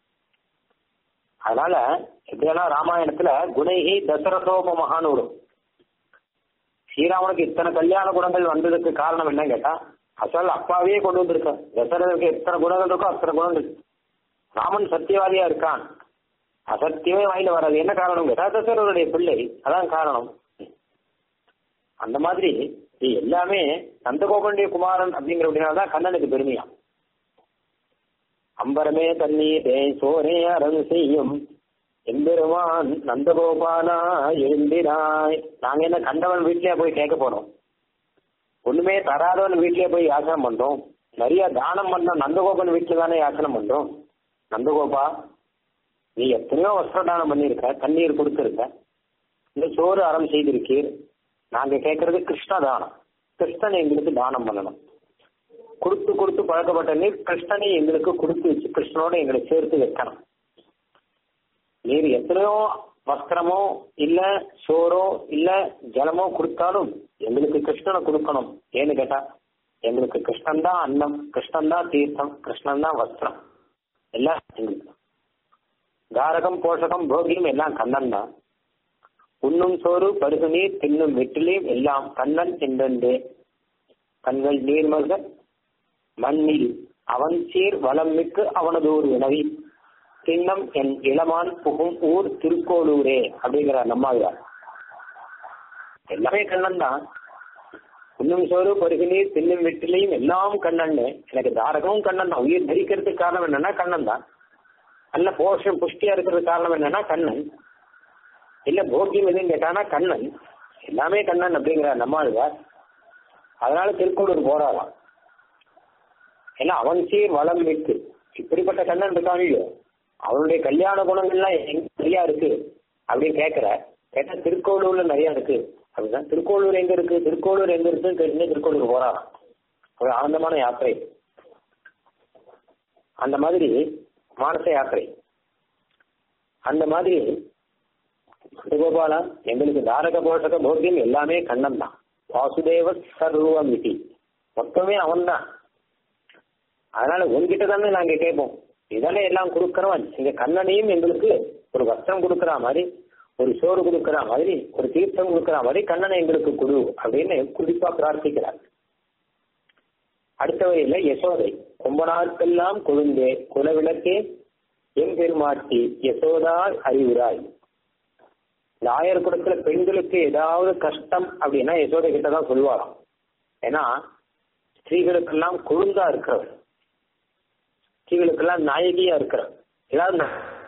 அதனால எப்படின்னா ராமாயணத்துல குணைகி தசரசோபமகான்னு வரும் ஸ்ரீராமனுக்கு இத்தனை கல்யாண குணங்கள் வந்ததுக்கு காரணம் என்ன கேட்டா அசல் அப்பாவே கொண்டு வந்திருக்க தசரதற்கு எத்தனை குணங்கள் இருக்கோ அத்தனை குணங்கள் ராமன் சத்தியவாதியா இருக்கான் அசத்தியமே வாயில வராது என்ன காரணம் கேட்டா தசரருடைய பிள்ளை அதான் காரணம் அந்த மாதிரி இது எல்லாமே நந்தகோபனுடைய குமாரன் அப்படிங்கிறதுனாலதான் கண்ணனுக்கு பெருமையா அம்பரமே தண்ணீரே சோரே அரண் செய்யும் எம்பெருமான் நந்தகோபாலா எழுந்திராய் நாங்க என்ன கண்டவன் வீட்லயே போய் கேட்க போறோம் ஒண்ணுமே தராதவன் வீட்லயே போய் யாசனம் பண்றோம் நிறைய தானம் பண்ணோம் நந்தகோபன் வீட்டுல தானே யாசனம் பண்றோம் நந்தகோபா நீ எத்தனையோ வஸ்திர தானம் பண்ணியிருக்க தண்ணீர் கொடுத்திருக்க இந்த சோறு அறம் செய்திருக்கீர் நாங்க கேட்கறது கிருஷ்ண தானம் கிருஷ்ணன் எங்களுக்கு தானம் பண்ணணும் கொடுத்து கொடுத்து பழக்கப்பட்ட நீர் கிருஷ்ணனை எங்களுக்கு கொடுத்து வச்சு கிருஷ்ணனோட எங்களை சேர்த்து வைக்கணும் நீர் எத்தனையோ வஸ்திரமோ இல்ல சோறோ இல்ல ஜலமோ கொடுத்தாலும் எங்களுக்கு கிருஷ்ணனை கொடுக்கணும் ஏன்னு கேட்டா எங்களுக்கு கிருஷ்ணன் தான் அன்னம் கிருஷ்ணன் தான் தீர்த்தம் கிருஷ்ணன் தான் வஸ்திரம் எல்லாம் எங்களுக்கு தாரகம் போஷகம் போகியம் எல்லாம் கண்ணன் தான் உண்ணும் சோறு பருகு நீர் தின்னும் வெற்றிலையும் எல்லாம் கண்ணன் என்றே கண்கள் நீர்மல்க மண்ணில் அவன் சீர் வளம் மிக்கு அவனது ஒரு உணவி திண்ணம் என் இளமான் புகும் ஊர் திருக்கோளூரே அப்படிங்கிற நம்மாழ்வார் எல்லாமே கண்ணன் தான் உண்ணும் சோறு பருகு நீர் தின்னும் வெற்றிலையும் எல்லாம் கண்ணன் எனக்கு தாரகமும் கண்ணன் தான் உயிர் தரிக்கிறதுக்கு காரணம் என்னன்னா கண்ணன் தான் நல்ல போஷம் புஷ்டியா இருக்கிறதுக்கு காரணம் என்னன்னா கண்ணன் இல்ல போக்கியம் எதுன்னு கேட்டானா கண்ணன் எல்லாமே கண்ணன் அப்படிங்கிற நம்மாழ்வார் அதனால திருக்கோளூர் போறாராம் ஏன்னா அவன் சீர் வளம் விட்டு இப்படிப்பட்ட கண்ணன் இருக்கான் இல்லையோ அவனுடைய கல்யாண குணங்கள்லாம் எங்க நிறையா இருக்கு அப்படின்னு கேட்கிற கேட்டா திருக்கோளூர்ல நிறைய இருக்கு அப்படின்னா திருக்கோளூர் எங்க இருக்கு திருக்கோளூர் எங்க இருக்குன்னு கேட்டு திருக்கோளூர் போறாராம் ஒரு ஆனந்தமான யாத்திரை அந்த மாதிரி மானச யாத்திரை அந்த மாதிரி கோபாலா எங்களுக்கு தாரக போஷக போக்கியம் எல்லாமே கண்ணன் தான் வாசுதேவ சர்வமிதி மொத்தமே அவன் தான் அதனால உங்ககிட்ட தானே நாங்க கேட்போம் இதானே எல்லாம் கொடுக்கறவன் இந்த கண்ணனையும் எங்களுக்கு ஒரு வஸ்திரம் கொடுக்கற மாதிரி ஒரு சோறு கொடுக்கற மாதிரி ஒரு தீர்த்தம் கொடுக்கற மாதிரி கண்ணனை எங்களுக்கு கொடு அப்படின்னு குறிப்பா பிரார்த்திக்கிறார் அடுத்த வரையில யசோதை ரொம்ப நாட்கெல்லாம் கொழுந்தே குலவிளக்கே எம் பெருமாட்டி யசோதால் அறிவுராய் இந்த ஆயர் குடத்துல பெண்களுக்கு ஏதாவது கஷ்டம் அப்படின்னா யசோதை கிட்ட தான் சொல்லுவாராம் ஏன்னா ஸ்திரீகளுக்கெல்லாம் கொழுந்தா இருக்கிறவர் ஸ்திரீகளுக்கெல்லாம் நாயகியா இருக்கிறவர் ஏதாவது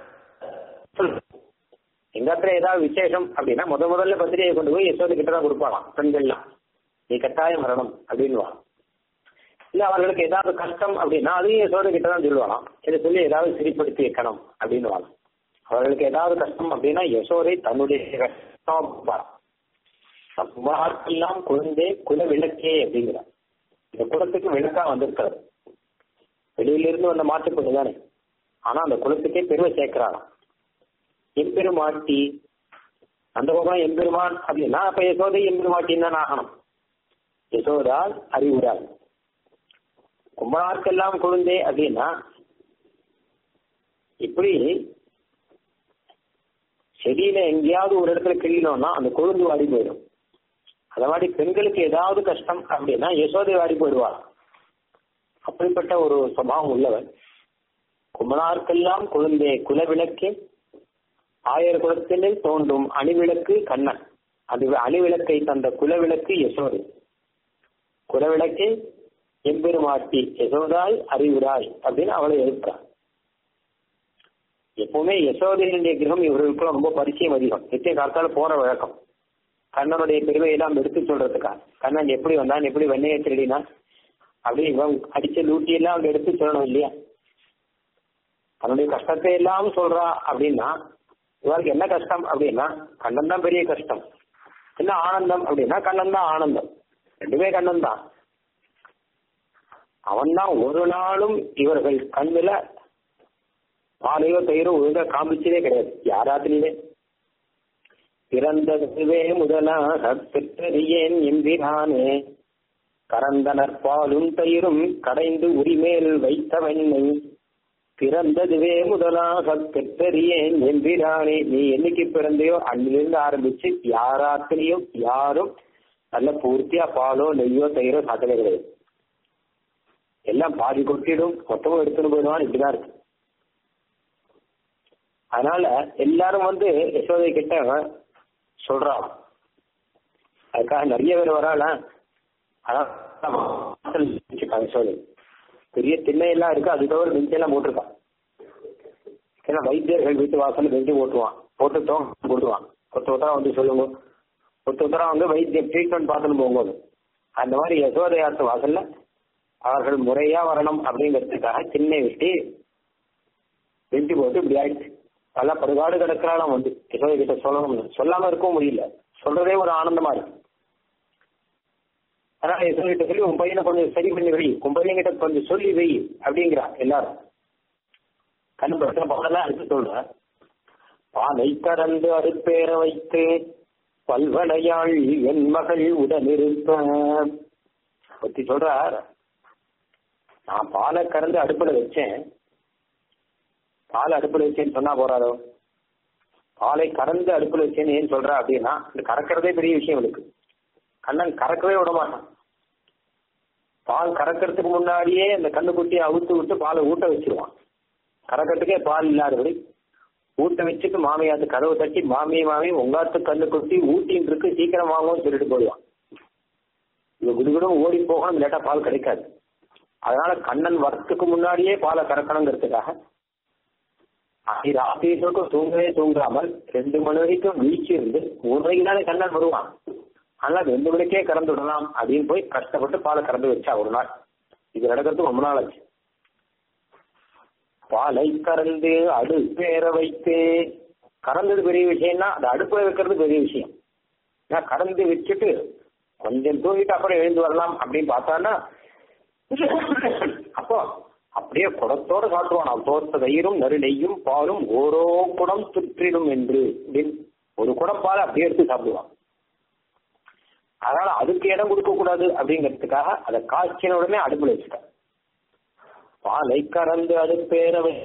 எங்க இடத்துல ஏதாவது விசேஷம் அப்படின்னா முத முதல்ல பத்திரிகையை கொண்டு போய் யசோதை கிட்ட தான் கொடுப்பாளாம் பெண்கள்லாம் நீ கட்டாயம் வரணும் அப்படின்வா இல்ல அவர்களுக்கு ஏதாவது கஷ்டம் அப்படின்னா அதையும் யசோதை கிட்ட தான் சொல்லுவாளாம் இதை சொல்லி ஏதாவது சிரிப்படுத்தி வைக்கணும் அப்படின்னு அவர்களுக்கு ஏதாவது கஷ்டம் அப்படின்னா யசோதை தன்னுடைய கஷ்டம் எல்லாம் குழந்தை குல விளக்கே அப்படிங்கிறார் இந்த குலத்துக்கு விளக்கா வந்திருக்கிறது வெளியிலிருந்து வந்த மாற்றுக்கொண்டு தானே ஆனா அந்த குலத்துக்கே பெருமை சேர்க்கிறாராம் எம்பெருமாட்டி அந்த பக்கம் எம்பெருமான் அப்படின்னா அப்ப யசோதை எம்பெருமாட்டின்னு தான் ஆகணும் யசோதால் அறிவுரால் கும்பனார்க்கெல்லாம் கொழுந்தே அப்படின்னா இப்படி செடியில எங்கேயாவது ஒரு இடத்துல கிழினோம்னா அந்த கொழுந்து வாடி போயிடும் அத மாதிரி பெண்களுக்கு ஏதாவது கஷ்டம் அப்படின்னா யசோதை வாடி போயிடுவா அப்படிப்பட்ட ஒரு சுபாவம் உள்ளவன் குமனார்க்கெல்லாம் கொழுந்தே குலவிளக்கே ஆயர் குலத்தினில் தோன்றும் அணிவிளக்கு கண்ணன் அது அணிவிளக்கை தந்த குலவிளக்கு யசோதை குலவிளக்கே எம்பெருமாட்டி யசோதாய் அறிவுராய் அப்படின்னு அவளை எழுப்புறான் எப்பவுமே யசோதையினுடைய கிரகம் இவர்களுக்கு ரொம்ப பரிச்சயம் அதிகம் நித்திய காலத்தால போற வழக்கம் கண்ணனுடைய பெருமையெல்லாம் எடுத்து சொல்றதுக்கா கண்ணன் எப்படி வந்தான் எப்படி வெண்ணையை திருடினான் அப்படி இவன் அடிச்ச லூட்டி எல்லாம் அவங்க எடுத்து சொல்லணும் இல்லையா தன்னுடைய கஷ்டத்தை எல்லாம் சொல்றா அப்படின்னா இவருக்கு என்ன கஷ்டம் அப்படின்னா கண்ணன் தான் பெரிய கஷ்டம் என்ன ஆனந்தம் அப்படின்னா கண்ணன் தான் ஆனந்தம் ரெண்டுமே கண்ணன் தான் அவன் தான் ஒரு நாளும் இவர்கள் கண்ணுல பாலையோ தயிரோ ஒழுங்கா காமிச்சதே கிடையாது யாராத்திரிலே பிறந்ததுவே முதலாக பெற்றறியேன் எம்பிரானே கரந்தனர் பாலும் தயிரும் கடைந்து உரிமேல் வைத்த வெண்ணை பிறந்ததுவே முதலாக பெற்றறியேன் எம்பிரானே நீ என்னைக்கு பிறந்தையோ அன்னிலிருந்து ஆரம்பிச்சு யாராத்திலையும் யாரும் நல்ல பூர்த்தியா பாலோ நெய்யோ தயிரோ சாத்தலே கிடையாது எல்லாம் பாதி கொட்டிடும் மொத்தமும் எடுத்துட்டு போயிடுவான் இப்படிதான் இருக்கு அதனால எல்லாரும் வந்து யசோதை கிட்ட சொல்றான் அதுக்காக நிறைய பேர் வரால அதான் யசோதை பெரிய திண்ணையெல்லாம் இருக்கு அது தவிர பெஞ்செல்லாம் போட்டிருக்கான் ஏன்னா வைத்தியர்கள் வீட்டு வாசல் பெஞ்சு போட்டுவான் போட்டு தோங்க போட்டுவான் ஒருத்த ஒருத்தரா வந்து சொல்லுங்க ஒருத்த ஒருத்தரா வந்து வைத்தியம் ட்ரீட்மெண்ட் பார்த்துன்னு போகும்போது அந்த மாதிரி யசோதையாத்து வாசல்ல அவர்கள் முறையா வரணும் அப்படிங்கிறதுக்காக திண்ணை வெட்டி வெட்டி போட்டு இப்படி ஆயிடுச்சு பல படுகாடு கிடக்கிறாலும் வந்து யசோதை கிட்ட சொல்லணும் சொல்லாம இருக்கவும் முடியல சொல்றதே ஒரு ஆனந்தமா இருக்கு அதனால யசோதை கிட்ட சொல்லி உன் பையனை கொஞ்சம் சரி பண்ணி வை உன் பையன் கிட்ட கொஞ்சம் சொல்லி வை அப்படிங்கிறா எல்லாரும் கண்ணு பிரச்சனை பாடலாம் எடுத்து சொல்ற பாலை கறந்து அறுப்பேற வைத்து பல்வனையாள் என் மகள் உடனிருப்ப பத்தி சொல்றார் நான் பாலை கறந்து அடுப்புல வச்சேன் பால் அடுப்புல வச்சேன்னு சொன்னா போறாதோ பாலை கறந்து அடுப்புல வச்சேன்னு ஏன் சொல்ற அப்படின்னா இந்த கறக்கிறதே பெரிய விஷயம் இருக்கு கண்ணன் கறக்கவே விட மாட்டான் பால் கறக்கிறதுக்கு முன்னாடியே அந்த கண்ணுக்குட்டியை அவுத்து விட்டு பாலை ஊட்ட வச்சிருவான் கறக்கிறதுக்கே பால் இல்லாதபடி ஊட்ட வச்சுட்டு மாமியாத்து கதவை தட்டி மாமி மாமி உங்காத்து கண்ணு குட்டி ஊட்டின்னு இருக்கு சீக்கிரம் வாங்கும்னு சொல்லிட்டு போயிடுவான் இது குடுகுடும் ஓடி போகணும் லேட்டா பால் கிடைக்காது அதனால கண்ணன் வரத்துக்கு முன்னாடியே பாலை கறக்கணுங்கிறதுக்காக ராத்திரிக்கும் தூங்கவே தூங்காமல் ரெண்டு மணி வரைக்கும் வீச்சு இருந்து மூணு மணிக்கு தானே கண்ணன் வருவான் அதனால ரெண்டு மணிக்கே கறந்து விடலாம் அப்படின்னு போய் கஷ்டப்பட்டு பாலை கறந்து வச்சா ஒரு நாள் இது நடக்கிறதுக்கு ரொம்ப நாள் ஆச்சு பாலை கறந்து அடுப்பேற வைத்து கறந்தது பெரிய விஷயம்னா அது அடுப்புல வைக்கிறது பெரிய விஷயம் ஏன்னா கறந்து வச்சுட்டு கொஞ்சம் தூங்கிட்டு அப்புறம் எழுந்து வரலாம் அப்படின்னு பார்த்தான்னா அப்போ அப்படியே குடத்தோட காட்டுவான் தோர்த்த தயிரும் நறு நெய்யும் பாலும் ஓரோ குடம் சுற்றிடும் என்று ஒரு குடம் பால் அப்படியே எடுத்து சாப்பிடுவான் அதனால அதுக்கு இடம் கொடுக்க கூடாது அப்படிங்கிறதுக்காக அதை காய்ச்சின உடனே அடுப்புல வச்சுட்டான் பாலை கறந்து அது பேரவை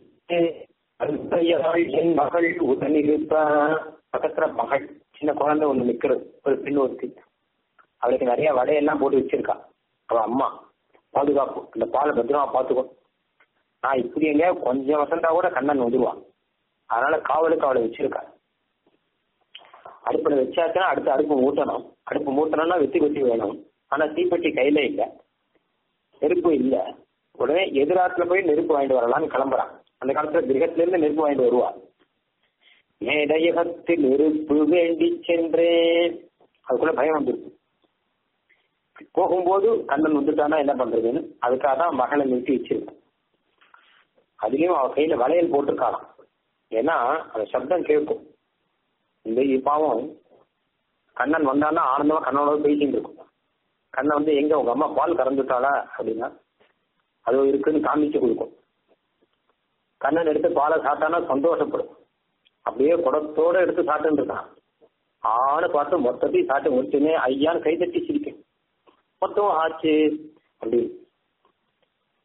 என் மகள் உடனிருப்ப பக்கத்துல மகள் சின்ன குழந்தை ஒண்ணு நிக்கிறது ஒரு பெண் ஒருத்தி அவளுக்கு நிறைய வடையெல்லாம் போட்டு வச்சிருக்கா அவ அம்மா பாதுகாப்பு இந்த பாலை பத்திரமா பாத்துக்கோ நான் இப்படி எங்க கொஞ்சம் வசந்தா கூட கண்ணன் வந்துருவான் அதனால காவலுக்கு அவளை வச்சிருக்கா அடுப்புல வச்சாச்சுன்னா அடுத்து அடுப்பு மூட்டணும் அடுப்பு மூட்டணும்னா வெத்தி கொத்தி வேணும் ஆனா தீப்பெட்டி கையில இல்ல நெருப்பு இல்ல உடனே எதிராத்துல போய் நெருப்பு வாங்கிட்டு வரலாம்னு கிளம்புறான் அந்த காலத்துல கிரகத்துல இருந்து நெருப்பு வாங்கிட்டு வருவா மேடையகத்தில் நெருப்பு வேண்டி சென்றேன் அதுக்குள்ள பயம் வந்துருக்கு போகும்போது கண்ணன் வந்துட்டானா என்ன பண்றதுன்னு அதுக்காக தான் மகளை நிறுத்தி வச்சிருக்கேன் அதுலயும் அவ கையில வளையல் போட்டிருக்காளாம் ஏன்னா அந்த சப்தம் கேட்கும் இந்த பாவம் கண்ணன் வந்தான்னா ஆனந்தமா கண்ணனோட பேசிட்டு இருக்கும் கண்ணன் வந்து எங்க உங்க அம்மா பால் கறந்துட்டாளா அப்படின்னா அது இருக்குன்னு காமிச்சு கொடுக்கும் கண்ணன் எடுத்து பாலை சாப்பிட்டானா சந்தோஷப்படும் அப்படியே குடத்தோட எடுத்து சாப்பிட்டு இருக்கான் ஆடு பார்த்து மொத்தத்தையும் சாப்பிட்டு முடிச்சுனே ஐயான்னு கை தட்டி சிரிக்கும் மொத்தம் ஆச்சு அப்படி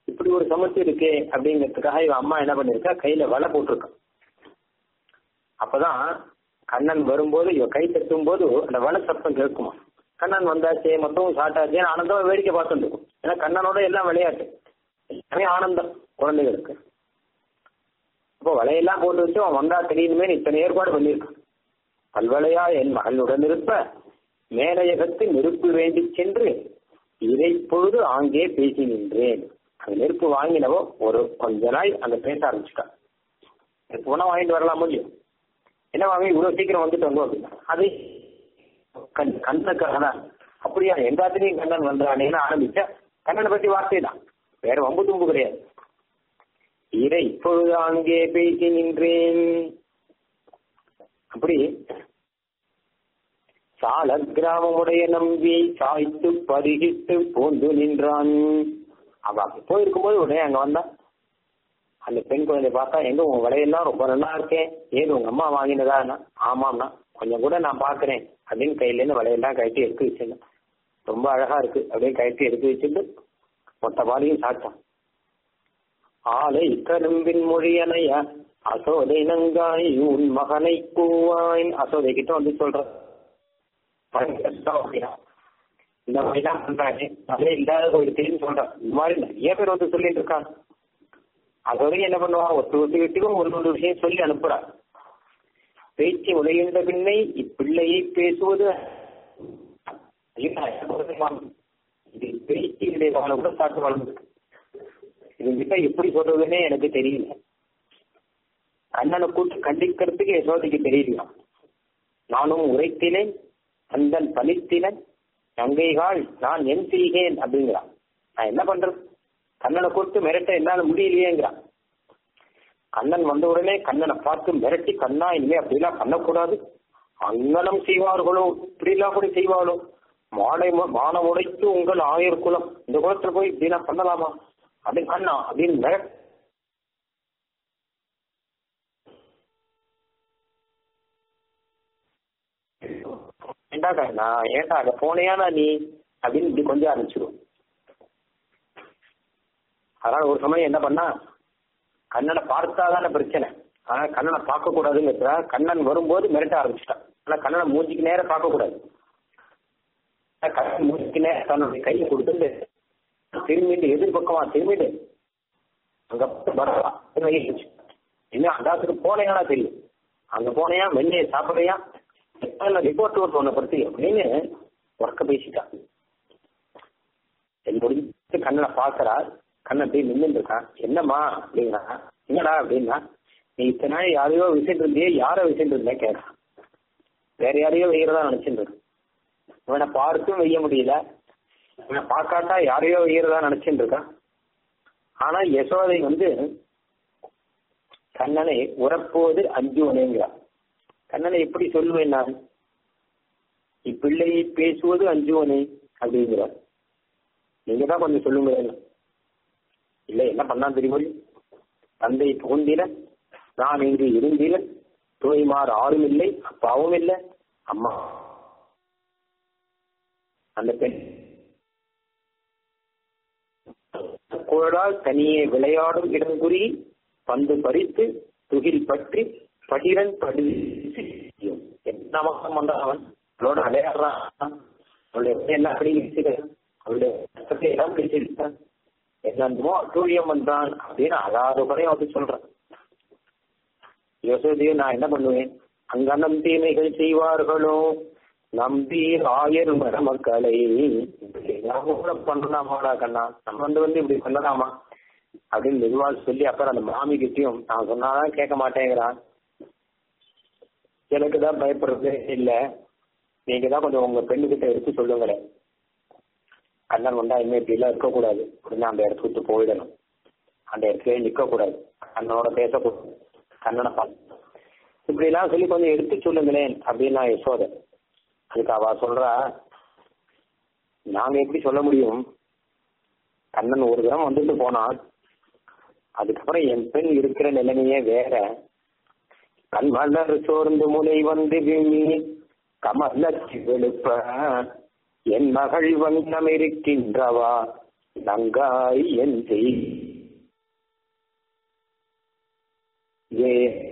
இப்படி ஒரு சமத்து இருக்கே அப்படிங்கிறதுக்காக இவன் அம்மா என்ன பண்ணிருக்கா கையில வலை போட்டிருக்கான் அப்பதான் கண்ணன் வரும்போது இவ கை தட்டும் போது அந்த வலை சத்தம் கேட்குமா கண்ணன் வந்தாச்சே மொத்தமும் சாட்டாச்சே ஆனந்தமா வேடிக்கை பார்த்துட்டு இருக்கும் ஏன்னா கண்ணனோட எல்லாம் விளையாட்டு எல்லாமே ஆனந்தம் குழந்தைகளுக்கு அப்போ வலையெல்லாம் போட்டு வச்சு அவன் வந்தா தெரியுமே இத்தனை ஏற்பாடு பண்ணியிருக்கான் பல்வளையா என் மகளுடன் இருப்ப மேலையகத்து நெருப்பு வேண்டி சென்று இதை பொழுது ஆங்கே பேசி நின்றேன் அந்த நெருப்பு வாங்கினவோ ஒரு கொஞ்ச நாள் அங்க பேச ஆரம்பிச்சுட்டான் நெருப்பு வேணா வாங்கிட்டு வரலாம் முடியும் என்ன வாங்கி இவ்வளவு சீக்கிரம் வந்துட்டு வந்தோம் அப்படின்னா அது கண் கண்ணனுக்காக அப்படியா எல்லாத்துலயும் கண்ணன் வந்தானேன்னு ஆரம்பிச்ச கண்ணனை பத்தி வார்த்தை தான் வேற வம்பு தும்பு கிடையாது இதை இப்பொழுது அங்கே பேசி நின்றேன் அப்படி சால கிராமமுடைய நம்பி சாய்த்து பருகிட்டு போந்து நின்றான் அவ அப்படி போயிருக்கும்போது உடனே அங்க வந்தா அந்த பெண் குழந்தை பார்த்தா எங்க உங்க வலையெல்லாம் ரொம்ப நல்லா இருக்கேன் ஏது உங்க அம்மா வாங்கினதா ஆமாம்னா கொஞ்சம் கூட நான் பாக்குறேன் அப்படின்னு கையில இருந்து வலையெல்லாம் கழட்டி எடுத்து வச்சிருந்தேன் ரொம்ப அழகா இருக்கு அப்படின்னு கழட்டி எடுத்து வச்சுட்டு மொத்த பாலையும் சாப்பிட்டான் ஆலை கரும்பின் மொழியனைய அசோதை நங்காய் உன் மகனை கூவாய் அசோதை கிட்ட வந்து சொல்ற இந்த மாதிரிலாம் பண்றாங்க அதே இல்லாத கோயிலுக்குன்னு சொல்றான் இந்த மாதிரி நிறைய பேர் வந்து சொல்லிட்டு இருக்காங்க அதோட என்ன பண்ணுவா ஒருத்தர் ஒருத்தர் வீட்டுக்கும் ஒரு ஒரு விஷயம் சொல்லி அனுப்புறா பேச்சு உடைகின்ற பின்னை இப்பிள்ளையை பேசுவது இது பேச்சு வாழ கூட சாட்டு வளர்ந்து இது கிட்ட எப்படி சொல்றதுன்னே எனக்கு தெரியல கண்ணனை கூட்டு கண்டிக்கிறதுக்கு யசோதைக்கு தெரியலையா நானும் உரைத்தினேன் அந்தன் பலித்தினன் நங்கைகாள் நான் என் செய்கேன் அப்படிங்கிறான் நான் என்ன பண்றது கண்ணனை கூட்டு மிரட்ட என்னால முடியலையேங்கிறான் கண்ணன் வந்த உடனே கண்ணனை பார்த்து மிரட்டி கண்ணா இனிமே அப்படிலாம் பண்ணக்கூடாது அங்கனம் செய்வார்களோ இப்படிலாம் கூட செய்வாளோ மாடை மானம் உடைத்து உங்கள் ஆயர் குலம் இந்த குலத்துல போய் இப்படிலாம் பண்ணலாமா அப்படின்னு கண்ணா அப்படின்னு மிரட் ஏண்டா கண்ணா ஏண்டா அங்க போனையானா நீ அப்படின்னு இப்படி கொஞ்சம் ஆரம்பிச்சிடும் அதனால ஒரு சமயம் என்ன பண்ணா கண்ணனை பார்த்தாதான பிரச்சனை ஆனா கண்ணனை பார்க்க கூடாதுங்கிறா கண்ணன் வரும்போது மிரட்ட ஆரம்பிச்சிட்டான் ஆனா கண்ணனை மூஞ்சிக்கு நேரம் பார்க்க கூடாது கண்ணன் மூஞ்சிக்கு நேரம் தன்னுடைய கையை கொடுத்துட்டு திரும்பிட்டு எதிர்பக்கமா திரும்பிட்டு அங்க வரலாம் இன்னும் அந்தாத்துக்கு போனேன்னா தெரியும் அங்க போனையா வெண்ணையை சாப்பிடுறியா ரிப்போர்ட் ஒன்று ஒன்று படுத்தி அப்படின்னு உறக்க பேசிட்டான் முடிஞ்சு கண்ணனை பார்க்கறா கண்ணை அப்படியே நின்று இருக்கான் என்னம்மா அப்படின்னா என்னடா அப்படின்னா நீ இத்தனை நாள் யாரையோ விசிட்டு இருந்தியே யாரை விசிட்டு இருந்தேன் கேட்கறான் வேற யாரையோ வெய்யறதா நினைச்சிட்டு இருக்கு இவனை பார்த்தும் வெய்ய முடியல இவனை பார்க்காட்டா யாரையோ வெய்யறதா நினைச்சிட்டு இருக்கான் ஆனா யசோதை வந்து கண்ணனை உறப்போது அஞ்சுவனேங்கிறான் கண்ணனை எப்படி சொல்லுவேன் நான் இப்பிள்ளையை பேசுவது அஞ்சுவனே அப்படிங்கிறார் நீங்க தான் கொஞ்சம் சொல்லுங்க இல்ல என்ன பண்ணா தெரியுமா தந்தை புகுந்தில நான் இங்கு இருந்தில தோய்மார் ஆளும் இல்லை அப்பாவும் இல்லை அம்மா அந்த பெண் குழலால் தனியே விளையாடும் இடம் குறி பந்து பறித்து துகில் பற்றி படிரன் படி என்ன மகம் வந்தான் அவன் அவளோட விளையாடுறான் அவளுடைய என்ன அப்படி இருக்கிறான் அவளுடைய கஷ்டத்தை எல்லாம் பிடிச்சிருக்கான் என்னமோ அட்டூழியம் வந்தான் அப்படின்னு அதாவது குறையும் வந்து சொல்றான் யோசதியும் நான் என்ன பண்ணுவேன் அங்கனம் தீமைகள் செய்வார்களோ நம்பி ஆயர் மக்களை கூட பண்ணலாமாடா கண்ணா நம்ம வந்து வந்து இப்படி பண்ணலாமா அப்படின்னு மெதுவா சொல்லி அப்புறம் அந்த மாமி கிட்டையும் நான் சொன்னாதான் கேட்க மாட்டேங்கிறான் எனக்கு தான் பயப்படுறது இல்ல நீங்க தான் கொஞ்சம் உங்க பெண்ணுகிட்ட எடுத்து சொல்லுங்களேன் கண்ணன் வந்தா இனிமே இப்படி எல்லாம் இருக்கக்கூடாது உடனே அந்த இடத்த விட்டு போயிடணும் அந்த இடத்துல நிக்க கூடாது கண்ணனோட பேசக்கூடாது கண்ணனை பார்த்து இப்படி எல்லாம் சொல்லி கொஞ்சம் எடுத்து சொல்லுங்களேன் அப்படின்னு நான் யசோத அதுக்கு அவ சொல்றா நாங்க எப்படி சொல்ல முடியும் கண்ணன் ஒரு தரம் வந்துட்டு போனான் அதுக்கப்புறம் என் பெண் இருக்கிற நிலைமையே வேற கண்மலர் சோர்ந்து முனை வந்து விம்மி கமலச்சி வெளுப்ப என் மகள் வண்ணம் இருக்கின்றவா நங்காய் என் செய் ஏ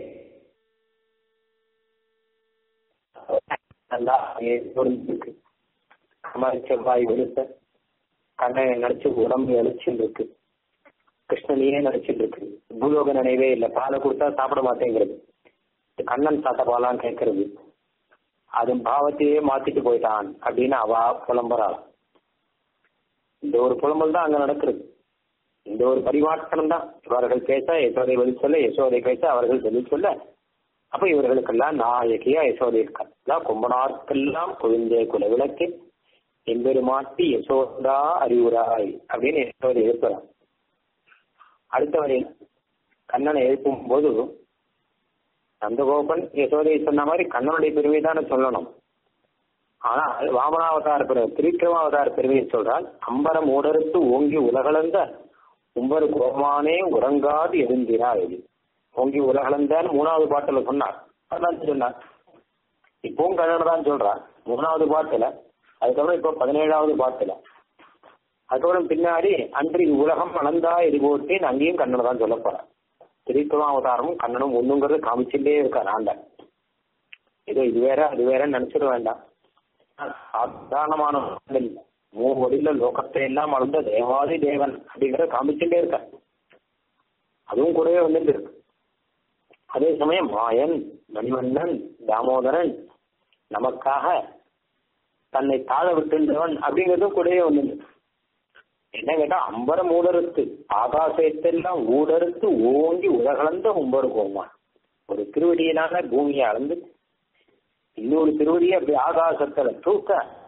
நல்லா இருக்கு மாதிரி செவ்வாய் வெளுத்த கண்ணனை நடிச்சு உடம்பு அழிச்சுட்டு இருக்கு கிருஷ்ணனையே நடிச்சிட்டு இருக்கு பூலோக நினைவே இல்லை பாலை கொடுத்தா சாப்பிட மாட்டேங்கிறது கண்ணன் சாத்த பாலான்னு கேட்கறது அது பாவத்தையே மாத்திட்டு போயிட்டான் அப்படின்னு அவ புலம்புறாள் இந்த ஒரு புலம்பல் தான் அங்க நடக்கிறது இந்த ஒரு பரிமாற்றம் தான் இவர்கள் பேச யசோதை வெளி சொல்ல யசோதை பேச அவர்கள் வெளி சொல்ல அப்ப இவர்களுக்கெல்லாம் நாயகியா யசோதை இருக்கா கும்பனார்க்கெல்லாம் குவிந்தே குல விளக்கு எம்பெருமாட்டி யசோதா அறிவுராய் அப்படின்னு யசோதை எழுப்புறான் அடுத்த வரையில் கண்ணனை எழுப்பும் போது நந்தகோபன் யசோதை சொன்ன மாதிரி கண்ணனுடைய பெருமை தானே சொல்லணும் ஆனா வாமனாவதார பெருமை திரிக்கிரமாவதார பெருமையை சொல்றால் அம்பரம் ஊடறுத்து ஓங்கி உலகளந்த உம்பரு கோமானே உறங்காது எழுந்தினார் ஓங்கி உலகளந்தார் மூணாவது பாட்டுல சொன்னார் அதான் சொன்னார் இப்பவும் கண்ணன் தான் சொல்றார் மூணாவது பாட்டுல அதுக்கப்புறம் இப்போ பதினேழாவது பாட்டுல அதுக்கப்புறம் பின்னாடி அன்று உலகம் வளர்ந்தா எரிபோட்டேன் அங்கேயும் கண்ணனை தான் சொல்ல போறார் திரிக்குளம் அவதாரமும் கண்ணனும் ஒண்ணுங்கிறது காமிச்சுட்டே இருக்கார் ஆண்டார் ஏதோ இது வேற அது வேற நினைச்சிட வேண்டாம் சாதாரணமான மூவடியில லோகத்தை எல்லாம் வளர்ந்த தேவாதி தேவன் அப்படிங்கிற காமிச்சுட்டே இருக்க அதுவும் கூடவே வந்துட்டு இருக்கு அதே சமயம் மாயன் மணிவண்ணன் தாமோதரன் நமக்காக தன்னை தாழ விட்டுன்றவன் அப்படிங்கிறதும் கூடவே வந்துட்டு என்ன கேட்டா அம்பரம் ஊடறுத்து ஆகாசத்தெல்லாம் ஊடறுத்து ஓங்கி உலகளந்த உம்பர் கோமான் ஒரு திருவடியினால பூமியை அளந்து இன்னொரு திருவடியை அப்படி ஆகாசத்துல தூக்க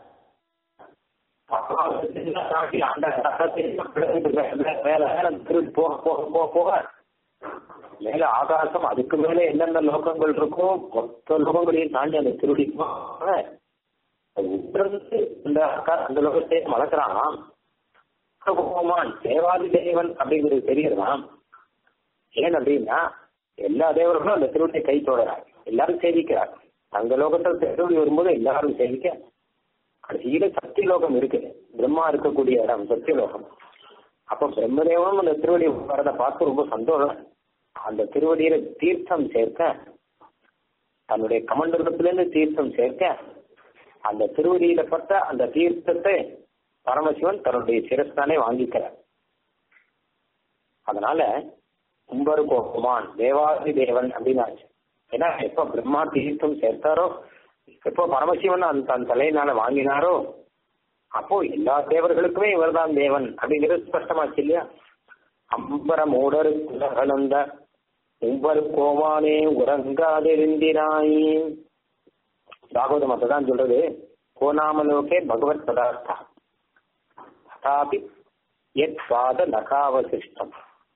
மேல மேல திருடி போக போக போக போக மேல ஆகாசம் அதுக்கு மேல என்னென்ன லோகங்கள் இருக்கோ மொத்த லோகங்களையும் தாண்டி அந்த திருடி போக உட்கிருந்து இந்த அந்த லோகத்தை வளர்க்குறான் பகவான் தேவாதி தேவன் அப்படிங்கிறது தெரியறதாம் ஏன் அப்படின்னா எல்லா தேவர்களும் அந்த திருவடியை கை தொடரார் எல்லாரும் சேவிக்கிறார் தங்க லோகத்தில் திருவடி வரும்போது எல்லாரும் சேவிக்க கடைசியில சத்தியலோகம் இருக்கு பிரம்மா இருக்கக்கூடிய இடம் சத்தியலோகம் அப்ப பிரம்மதேவனும் அந்த திருவடி வரதை பார்த்து ரொம்ப சந்தோஷம் அந்த திருவடியில தீர்த்தம் சேர்க்க தன்னுடைய கமண்டலத்திலிருந்து தீர்த்தம் சேர்க்க அந்த திருவடியில பட்ட அந்த தீர்த்தத்தை பரமசிவன் தன்னுடைய சிரஸ்தானே வாங்கிக்கிறார் அதனால கும்பரு கோபமான் தேவாதி தேவன் அப்படின்னு ஆச்சு ஏன்னா எப்ப பிரம்மா தீர்த்தம் சேர்த்தாரோ எப்போ பரமசிவன் அந்த தன் தலையினால வாங்கினாரோ அப்போ எல்லா தேவர்களுக்குமே இவர்தான் தேவன் அப்படிங்கிறது ஸ்பஷ்டமாச்சு இல்லையா அம்பர மூடரு குலகலந்த உம்பரு கோமானே உறங்காதிருந்தினாய் பாகவத மத்த தான் சொல்றது கோநாமலோகே பகவத் பதார்த்தா ததாபி எத் பாத நகாவசிஷ்டம்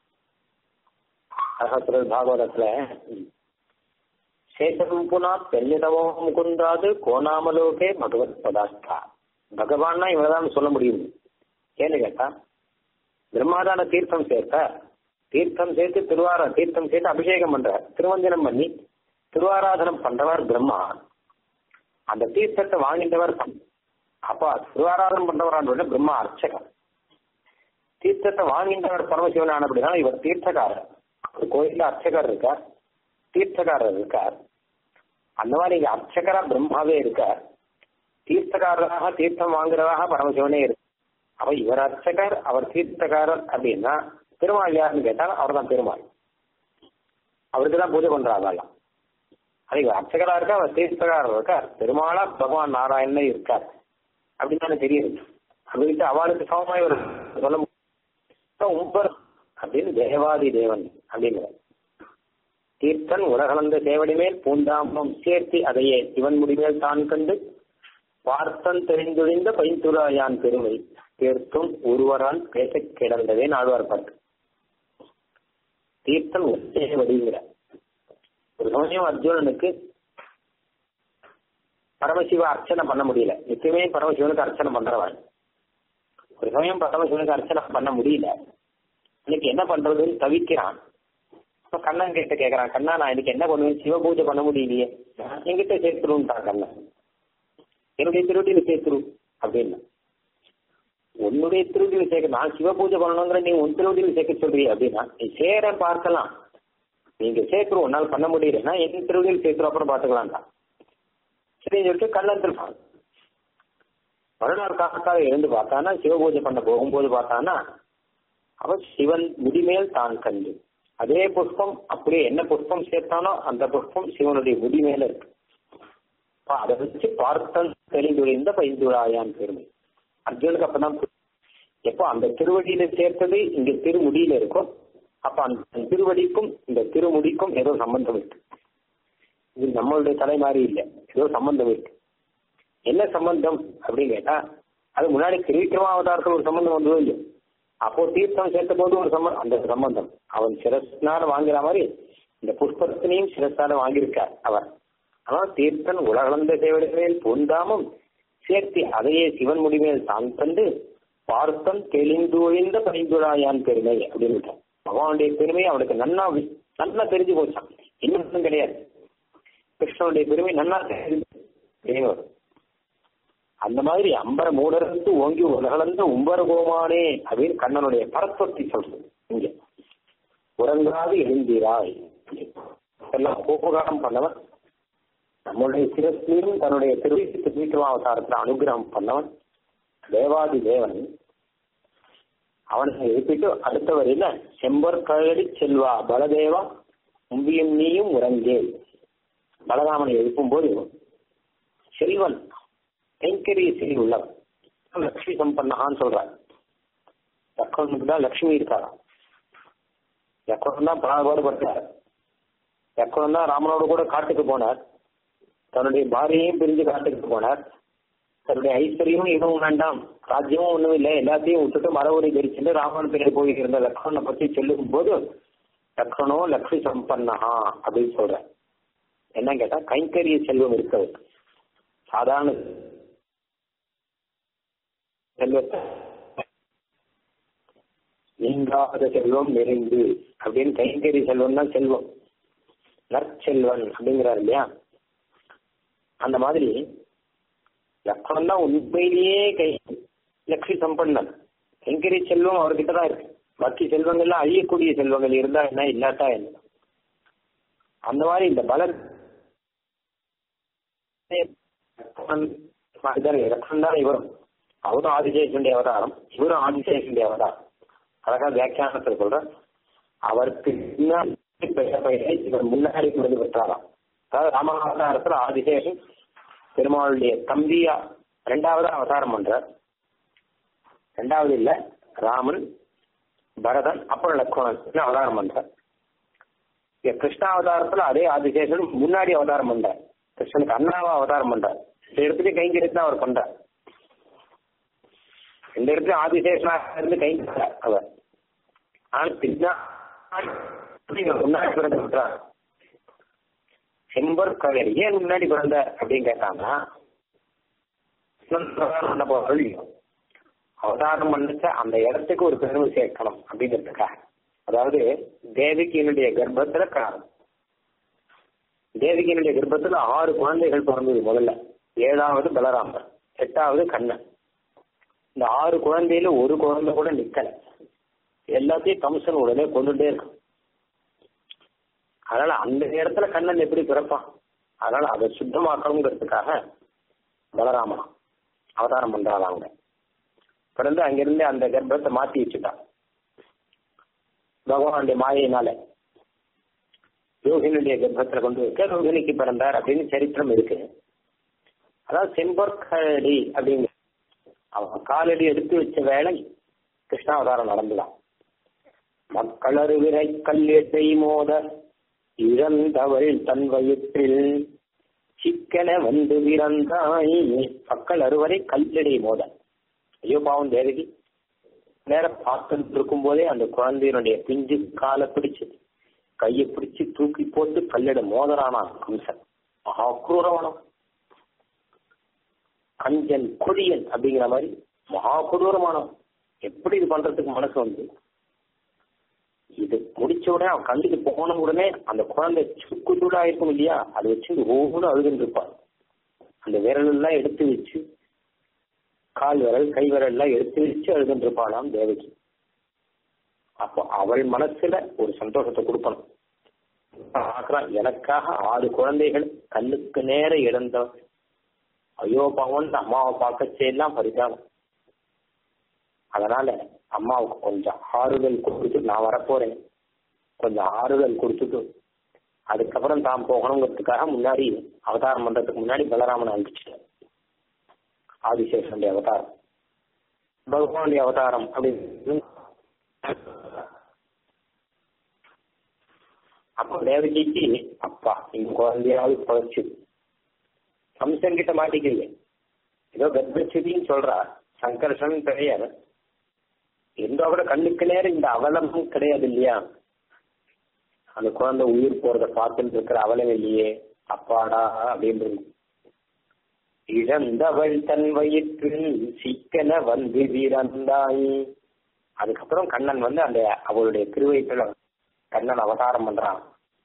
சகசிர பாகவதத்துல சேஷரூபுனா பெண்ணிதமோ முகுந்தாது கோணாமலோகே பகவத் பதார்த்தா பகவான்னா இவனதான் சொல்ல முடியும் ஏன்னு கேட்டா பிரம்மாதான தீர்த்தம் சேர்த்த தீர்த்தம் சேர்த்து திருவாரா தீர்த்தம் சேர்த்து அபிஷேகம் பண்ற திருவஞ்சனம் பண்ணி திருவாராதனம் பண்றவர் பிரம்மா அந்த தீர்த்தத்தை வாங்கின்றவர் அப்ப திருவாராதனம் பண்றவரான பிரம்மா அர்ச்சகர் தீர்த்தத்தை வாங்கின்றவர் பரமசிவன் ஆன அப்படின்னா இவர் தீர்த்தக்காரர் ஒரு கோயில்ல அர்ச்சகர் இருக்கார் தீர்த்தக்காரர் இருக்கார் அந்த மாதிரி இங்க அர்ச்சகரா பிரம்மாவே இருக்கார் தீர்த்தக்காரராக தீர்த்தம் வாங்குறதாக பரமசிவனே இருக்கு அப்ப இவர் அர்ச்சகர் அவர் தீர்த்தக்காரர் அப்படின்னா திருமால் யாருன்னு கேட்டால் அவர் தான் திருமால் அவருக்கு தான் பூஜை பண்றாங்கலாம் அது இவர் அர்ச்சகரா இருக்கா அவர் தீர்த்தக்காரர் இருக்கார் பெருமாளா பகவான் நாராயணனே இருக்கார் அப்படின்னு தானே தெரியுது அப்படின்ட்டு அவளுக்கு சமமா இவர் சொல்ல உம்பர் அப்படின்னு தேவாதி தேவன் அப்படிங்கிறார் தீர்த்தன் உலகளந்த சேவடி மேல் பூந்தாம்பம் சேர்த்தி அதையே சிவன் முடிமேல் தான் கண்டு பார்த்தன் தெரிந்துழிந்த பைந்துராயான் பெருமை தேர்த்தும் ஒருவரால் பேச கிடந்ததே நாழ்வார் பாட்டு தீர்த்தன் சேவடிங்கிற ஒரு சமயம் அர்ஜுனனுக்கு பரமசிவ அர்ச்சனை பண்ண முடியல நிச்சயமே பரமசிவனுக்கு அர்ச்சனை பண்றவன் ஒரு சமயம் பரமசிவனுக்கு அர்ச்சனை பண்ண முடியல இன்னைக்கு என்ன பண்றதுன்னு தவிக்கிறான் இப்ப கண்ணன் கிட்ட கேக்குறான் கண்ணா நான் இன்னைக்கு என்ன பண்ணுவேன் சிவ பூஜை பண்ண முடியலையே என்கிட்ட சேர்த்துருன்ட்டான் கண்ணன் என்னுடைய திருவடியில சேர்த்துரு அப்படின்னு உன்னுடைய திருவடியில் சேர்க்க நான் சிவ பூஜை பண்ணணுங்கிற நீ உன் திருவடியில் சேர்க்க சொல்றீங்க அப்படின்னா நீ சேர பார்க்கலாம் நீங்க சேர்க்கிறோம் உன்னால் பண்ண முடியலன்னா என் திருவடியில் சேர்க்கிறோம் அப்புறம் பார்த்துக்கலாம்டா சரின்னு சொல்லிட்டு கல்லந்திருப்பாங்க மறுநாள் காக்காக எழுந்து பார்த்தானா சிவ பூஜை பண்ண போகும்போது பார்த்தானா அவன் சிவன் முடிமேல் தான் கண்டு அதே புஷ்பம் அப்படியே என்ன புஷ்பம் சேர்த்தானோ அந்த புஷ்பம் சிவனுடைய முடி மேல இருக்கு அப்ப அதை வச்சு பார்த்தன் தெளிந்துழைந்த பைந்துழாயான் பெருமை அர்ஜுனுக்கு அப்பதான் புரியும். எப்போ அந்த திருவடியில சேர்த்தது இங்க திருமுடியில இருக்கும் அப்ப அந்த திருவடிக்கும் இந்த திருமுடிக்கும் ஏதோ சம்பந்தம் இருக்கு இது நம்மளுடைய தலை மாதிரி இல்லை ஏதோ சம்பந்தம் இருக்கு என்ன சம்பந்தம் அப்படின்னு கேட்டா அது முன்னாடி திருவிக்ரமா அவதாரத்தில் ஒரு சம்பந்தம் வந்ததோ இல்லையோ அப்போ தீர்த்தம் சேர்த்த போது ஒரு சம்பந்தம் அந்த சம்பந்தம் அவன் சிரஸ்னால வாங்குற மாதிரி இந்த புஷ்பத்தினையும் சிரஸ்னால வாங்கியிருக்கார் அவர் ஆனால் தீர்த்தன் உலகளந்த சேவடிகளில் பூந்தாமும் சேர்த்து அதையே சிவன் முடிமேல் தான் கண்டு பார்த்தன் தெளிந்தொழிந்த பரிந்துழாயான் பெருமை அப்படின்னு விட்டான். பகவானுடைய பெருமை அவனுக்கு நன்னா வி- நன்னா தெரிஞ்சு போச்சான் இன்னும் ஒண்ணும் கிடையாது கிருஷ்ணனுடைய பெருமை நன்னா தெரிஞ்சு தெரியும் அந்த மாதிரி அம்பர மூடர்ந்து ஓங்கி உலகளந்த உம்பர கோமானே அப்படின்னு கண்ணனுடைய பரத்வத்தை சொல்றது இங்க உறங்காது எழுந்தீராய் எல்லாம் கோபகாரம் பண்ணவன் நம்முடைய சிரஸ்லையும் தன்னுடைய திருவிக்கு திருவிக்கிரமாவதாரத்தில் அனுகிரகம் பண்ணவன் தேவாதி தேவன் அவனை எழுப்பிட்டு அடுத்த வரையில செம்பர் கழடி செல்வா பலதேவா உம்பியும் நீயும் உறங்கே பலராமனை எழுப்பும் போது செல்வன் கைங்கரிய செயல் உள்ளவன் லட்சுமி சம்பன்னகான்னு சொல்றார் லக்ஷ்மணுக்கு தான் லட்சுமி இருக்காராம் லக்ஷ்மணன் தான் பாடுபட்டார் லக்ஷ்மணன் தான் ராமனோடு கூட காட்டுக்கு போனார் தன்னுடைய பாரியையும் பிரிஞ்சு காட்டுக்கு போனார் தன்னுடைய ஐஸ்வர்யமும் எதுவும் வேண்டாம் ராஜ்யமும் ஒண்ணும் இல்லை எல்லாத்தையும் விட்டுட்டு மரவரி தரிச்சுட்டு ராமன் பிறகு போயிருந்த லக்ஷ்மணனை பத்தி சொல்லும் போது லக்ஷ்மணோ லக்ஷ்மி சம்பன்னஹா அப்படின்னு சொல்ற என்ன கேட்டா கைங்கரிய செல்வம் இருக்கிறது சாதாரண செல்வத்தை நீங்காத செல்வம் நிறைந்து அப்படின்னு கைங்கரிய செல்வம் தான் செல்வம் நற்செல்வன் அப்படிங்கிறார் இல்லையா அந்த மாதிரி லக்ஷ்மணன் தான் உண்மையிலேயே கை லட்சுமி சம்பன்னன் கைங்கரிய செல்வம் அவர்கிட்ட தான் இருக்கு பாக்கி செல்வங்கள்லாம் அழியக்கூடிய செல்வங்கள் இருந்தா என்ன இல்லாட்டா என்ன அந்த மாதிரி இந்த பலன் லக்ஷ்மணன் தான் இவரும் அவரும் ஆதிசேஷனுடைய அவதாரம் இவரும் ஆதிசேஷனுடைய அவதாரம் அழகா வியாக்கியானத்தில் சொல்ற அவருக்கு பின்னாடி பெற்ற பெயரை இவர் முன்னாடி கொண்டு பெற்றாராம் அதாவது ராமாவதாரத்துல ஆதிசேஷன் பெருமாளுடைய தம்பியா ரெண்டாவது அவதாரம் பண்றார் ரெண்டாவது இல்ல ராமன் பரதன் அப்புறம் லக்ஷ்மணன் அவதாரம் பண்றார் இங்க கிருஷ்ண அவதாரத்துல அதே ஆதிசேஷன் முன்னாடி அவதாரம் பண்றார் கிருஷ்ணனுக்கு அண்ணாவா அவதாரம் பண்றார் இந்த இடத்துல கைங்கரித்து தான் அவர் பண்றார் இந்த இடத்துல ஆதிசேஷனாக இருந்து கைங்கிறார் அவர் ஆனால் பின்னாடி முன்னாடி பிறந்து விட்டார் செம்பர் கழறி ஏன் முன்னாடி பிறந்த அப்படின்னு கேட்டாங்கன்னா பண்ண போறது அவதாரம் பண்ணுச்ச அந்த இடத்துக்கு ஒரு பெருமை சேர்க்கணும் அப்படிங்கிறதுக்காக அதாவது தேவிகியினுடைய கர்ப்பத்துல காரணம் தேவிகியினுடைய கர்ப்பத்துல ஆறு குழந்தைகள் பிறந்தது முதல்ல ஏழாவது பலராமர் எட்டாவது கண்ணன் இந்த ஆறு குழந்தையில ஒரு குழந்தை கூட நிக்கல எல்லாத்தையும் கம்சன் உடனே கொண்டுட்டே இருக்கும் அதனால அந்த நேரத்துல கண்ணன் எப்படி பிறப்பான் அதனால அதை சுத்தமாக்கணுங்கிறதுக்காக பலராமன் அவதாரம் பண்றாங்க அவங்க பிறந்து அங்கிருந்து அந்த கர்ப்பத்தை மாத்தி வச்சுட்டான் பகவானுடைய மாயினால யோகினுடைய கர்ப்பத்துல கொண்டு வைக்க ரோகிணிக்கு பிறந்தார் அப்படின்னு சரித்திரம் இருக்கு அதாவது செம்பொற்கழடி அப்படிங்க அவன் காலடி எடுத்து வச்ச வேலை கிருஷ்ணாவதாரம் நடந்துதான் மக்களறு விரை கல்லியத்தை மோத இழந்தவள் தன் வயிற்றில் சிக்கன வந்து விரந்தாய் மக்கள் அறுவரை கல்லடி மோத ஐயோ பாவம் தேவகி நேர பார்த்துட்டு இருக்கும் போதே அந்த குழந்தையினுடைய பிஞ்சு காலை பிடிச்சு கையை பிடிச்சு தூக்கி போட்டு கல்லிட மோதரானா கம்சன் மகா குரூரவனம் கஞ்சன் கொடியன் அப்படிங்கிற மாதிரி மகா கொடூரமானவன் எப்படி இது பண்றதுக்கு மனசு வந்து இது முடிச்ச உடனே அவன் கண்டுக்கு போன உடனே அந்த குழந்தை சுக்கு சூடா இருக்கும் இல்லையா அதை வச்சு ஒவ்வொரு அழுதுன்னு இருப்பான் அந்த விரல் எல்லாம் எடுத்து வச்சு கால் விரல் கை விரல் எல்லாம் எடுத்து வச்சு அழுதுட்டு இருப்பாளாம் தேவகி அப்போ அவள் மனசுல ஒரு சந்தோஷத்தை கொடுக்கணும் பார்க்கலாம் எனக்காக ஆறு குழந்தைகள் கண்ணுக்கு நேர இழந்த ஐயோ பாவன் அம்மாவை பார்க்கச்சேலாம் பரிதாபம் அதனால அம்மாவுக்கு கொஞ்சம் ஆறுதல் கொடுத்துட்டு நான் வரப்போறேன் கொஞ்சம் ஆறுதல் கொடுத்துட்டு அதுக்கப்புறம் தான் போகணுங்கிறதுக்காக முன்னாடி அவதாரம் பண்றதுக்கு முன்னாடி பலராமன் அனுப்பிச்சிட்டேன் ஆதிசேஷனுடைய அவதாரம் பகவானுடைய அவதாரம் அப்படின்னு அப்போ தேவகிக்கு அப்பா இந்த குழந்தையாவது குறைச்சு கம்சன் கிட்ட மாட்டிக்கலையே ஏதோ கர்ப்பச்சிதின்னு சொல்றா சங்கர்ஷன் கிடையாது இருந்தா கூட கண்ணுக்கு நேரம் இந்த அவலமும் கிடையாது இல்லையா அந்த குழந்தை உயிர் போறத பார்த்துட்டு இருக்கிற அவலம் இல்லையே அப்பாடா அப்படின்றது இழந்தவள் தன் வயிற்றில் சிக்கன வந்து வீரந்தாய் அதுக்கப்புறம் கண்ணன் வந்து அந்த அவளுடைய திருவயிற்றுல கண்ணன் அவதாரம் பண்றான்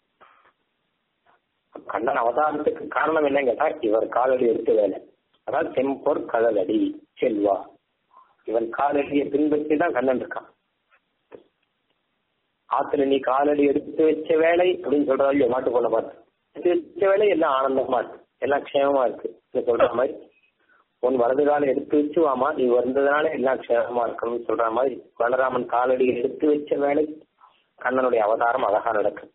கண்ணன் அவதாரத்துக்கு காரணம் என்னன்னு கேட்டா இவர் காலடி எடுத்து வேலை அதாவது செம்பொர் கழலடி செல்வா இவன் காலடியை பின்பற்றி தான் கண்ணன் இருக்கான் ஆத்துல நீ காலடி எடுத்து வச்ச வேலை அப்படின்னு சொல்றா இல்லையா மாட்டுக்கொள்ள பார்த்து எடுத்து வச்ச வேலை எல்லாம் ஆனந்தமா இருக்கு எல்லாம் க்ஷேமமா இருக்கு நீ சொல்ற மாதிரி உன் வலது காலம் எடுத்து வச்சு வாமா நீ வந்ததுனால எல்லாம் க்ஷேமமா இருக்கணும்னு சொல்ற மாதிரி பலராமன் காலடி எடுத்து வச்ச வேலை கண்ணனுடைய அவதாரம் அழகா நடக்கும்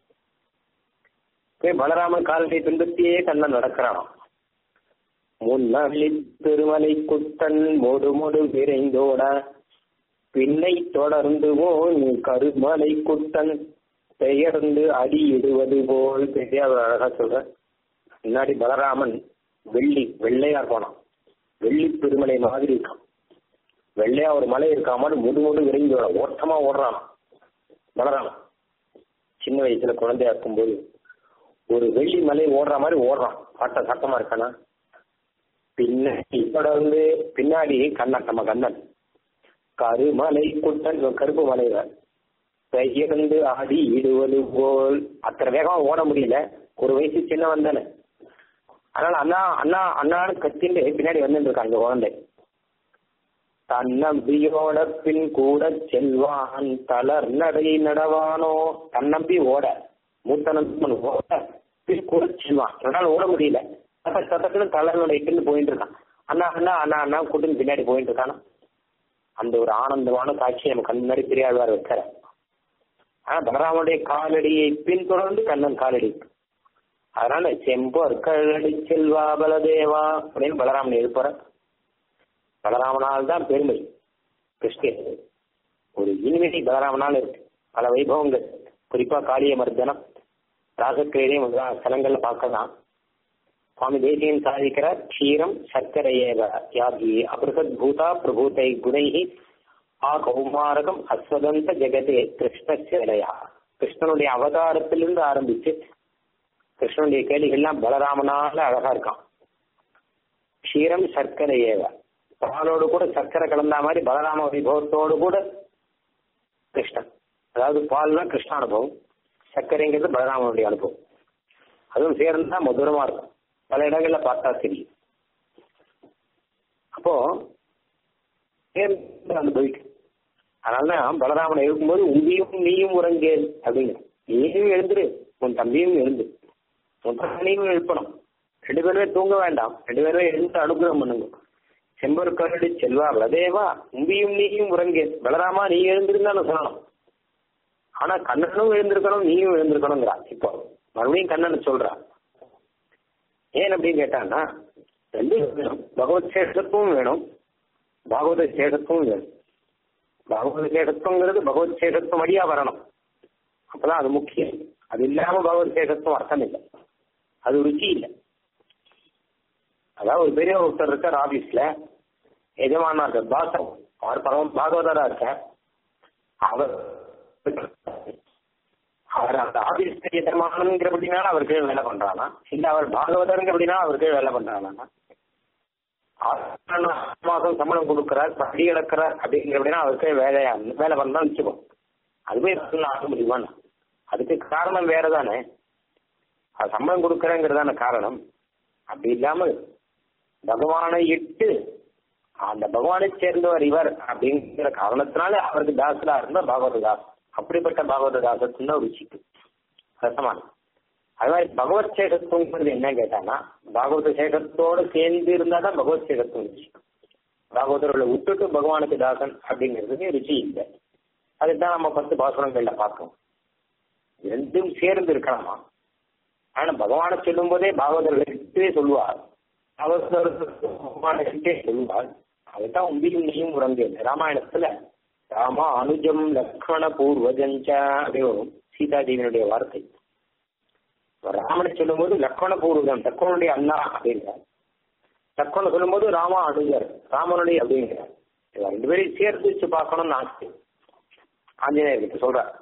பலராமன் காலடியை பின்பற்றியே கண்ணன் நடக்கிறானாம் முன்னள்ளி திருமலை குத்தன் மொடு மொடு விரைந்தோட பின்னை தொடர்ந்து போல் கருமலை குத்தன் பெயர்ந்து அடியிடுவது போல் பெரியார் அழகா சொல்ற முன்னாடி பலராமன் வெள்ளி வெள்ளையா போனான் வெள்ளி பெருமலை மாதிரி இருக்கான் வெள்ளையா ஒரு மலை இருக்கா மாதிரி முடு முடு விரைந்து ஓட ஓட்டமா ஓடுறான் பலராமன் சின்ன வயசுல குழந்தையா இருக்கும்போது ஒரு வெள்ளி மலை ஓடுற மாதிரி ஓடுறான் பாட்ட சட்டமா இருக்கானா பின்னாடி தொடர்ந்து பின்னாடி கண்ணன் நம்ம கண்ணன் கருமலை குட்டன் கருப்பு மலையில பெயர்ந்து ஆடி இடுவது போல் அத்தனை வேகமா ஓட முடியல ஒரு வயசு சின்னவன் தானே அதனால அண்ணா அண்ணா அண்ணான்னு கத்திண்டு பின்னாடி வந்துட்டு இருக்கான் அந்த குழந்தை தன்னம்பியோட பின் கூட செல்வான் தளர் நடை நடவானோ தன்னம்பி ஓட மூத்த நம்பன் ஓட பின் கூட செல்வான் அதனால ஓட முடியல சத்தத்துன்னு தளர் நடைக்குன்னு போயிட்டு இருக்கான் அண்ணா அண்ணா அண்ணா அண்ணா கூட்டுன்னு பின்னாடி போயிட்டு இருக்கானா அந்த ஒரு ஆனந்தமான காட்சி நம்ம கண் முன்னாடி பெரியாழ்வார் வைக்கிற ஆனா பலராமனுடைய காலடியை பின்தொடர்ந்து கண்ணன் காலடி அதனால செம்போர் கழடி செல்வா பலதேவா அப்படின்னு பலராமன் எழுப்புற பலராமனால் தான் பெருமை கிருஷ்ணன் ஒரு இனிமை பலராமனால் இருக்கு பல வைபவங்கள் குறிப்பா காளிய மர்தனம் ராசக்கிரீடையும் ஸ்தலங்கள்ல பார்க்கலாம் சுவாமி தேசியன் சாதிக்கிறார் க்ஷீரம் சர்க்கரையேவ யாகி அபிருகத் பூதா பிரபூத்தை குணைஹி ஆ கௌமாரகம் அஸ்வதந்த ஜெகதே கிருஷ்ணச்சலையா கிருஷ்ணனுடைய அவதாரத்திலிருந்து ஆரம்பிச்சு கிருஷ்ணனுடைய கேள்விகள்லாம் பலராமனால அழகா இருக்கான் க்ஷீரம் சர்க்கரையேவ பாலோடு கூட சர்க்கரை கலந்த மாதிரி பலராம வைபவத்தோடு கூட கிருஷ்ணன் அதாவது பால்னா கிருஷ்ண அனுபவம் சர்க்கரைங்கிறது பலராமனுடைய அனுபவம் அதுவும் சேர்ந்தா மதுரமா இருக்கும் பல இடங்கள்ல பார்த்தா தெரியும் அப்போ சேர்ந்து அனுபவிக்கும் அதனாலதான் பலராமனை இருக்கும்போது உங்கியும் நீயும் உறங்கேன் அப்படிங்கிற நீயும் எழுந்துரு உன் தம்பியும் எழுந்து உன் தம்பியும் எழுப்பணும் ரெண்டு பேருமே தூங்க வேண்டாம் ரெண்டு பேருமே எழுந்து அனுகிரகம் பண்ணுங்க செம்பர் கரடி செல்வா பலதேவா உம்பியும் நீயும் உறங்கேன் பலராமா நீ எழுந்திருந்தான்னு சொல்லணும் ஆனா கண்ணனும் எழுந்திருக்கணும் நீயும் எழுந்திருக்கணுங்கிறா இப்போ மறுபடியும் கண்ணன் சொல்றா ஏன் அப்படின்னு கேட்டான்னா ரெண்டு வேணும் பகவத் சேஷத்துவம் வேணும் பாகவத சேஷத்துவம் வேணும் பாகவத சேஷத்துவங்கிறது பகவத் சேஷத்துவம் வழியா வரணும் அப்பதான் அது முக்கியம் அது இல்லாம பகவத் சேஷத்துவம் அர்த்தம் இல்லை அது ருச்சி இல்லை அதாவது ஒரு பெரிய ஒருத்தர் இருக்கார் ஆபீஸ்ல எஜமானா இருக்கார் பாசம் அவர் பரவம் பாகவதரா இருக்கார் அவர் அவர் அந்த ஆபீஸ் எஜமானங்கிறபடினால அவருக்கு வேலை பண்றானா இல்ல அவர் பாகவதருங்கிறபடினா அவருக்கு வேலை பண்றானா மாசம் சம்பளம் கொடுக்கிறார் படி இழக்கிறார் அப்படிங்கிறபடினா அவருக்கு வேலையா வேலை பண்ணா வச்சுக்கோ அதுவே ஆக முடியுமா அதுக்கு காரணம் வேற தானே அது சம்பளம் கொடுக்கறேங்கிறதான காரணம் அப்படி இல்லாம பகவானை இட்டு அந்த பகவானை சேர்ந்தவர் இவர் அப்படிங்கிற காரணத்தினால அவருக்கு தாசரா இருந்தா பாகவத தாஸ் அப்படிப்பட்ட பாகவத தாசத்துன்னு ஒரு ருச்சிக்கு ரசமான அது மாதிரி பகவத் சேஷத்துவங்கிறது என்ன கேட்டானா பாகவத சேஷத்தோட சேர்ந்து இருந்தா தான் பகவத் சேஷத்துவம் ருச்சி பாகவதர்களை விட்டுட்டு பகவானுக்கு தாசன் அப்படிங்கிறதுக்கு ருச்சி இல்லை அதுதான் நம்ம பத்து பாசுரங்கள்ல பார்த்தோம் ரெண்டும் சேர்ந்து இருக்கலாமா ஆனா பகவானை சொல்லும் போதே பாகவதர்களிட்டே சொல்லுவார் பகவான்கிட்டே சொல்லுவார் அதுதான் உம்பியும் நீயும் உறங்கு ராமாயணத்துல ராமா அனுஜம் லக்ஷ்மண பூர்வஜஞ்ச அப்படி வரும் சீதாதேவியினுடைய வார்த்தை ராமனை சொல்லும்போது லக்ஷ்மண பூர்வஜம் லக்ஷ்மணனுடைய அண்ணா அப்படிங்கிறார் லக்ஷ்மணன் சொல்லும்போது ராமா அனுஜர் ராமனுடைய அப்படிங்கிறார் ரெண்டு பேரையும் சேர்த்து வச்சு பார்க்கணும்னு ஆசை ஆஞ்சநேயருக்கு சொல்றார்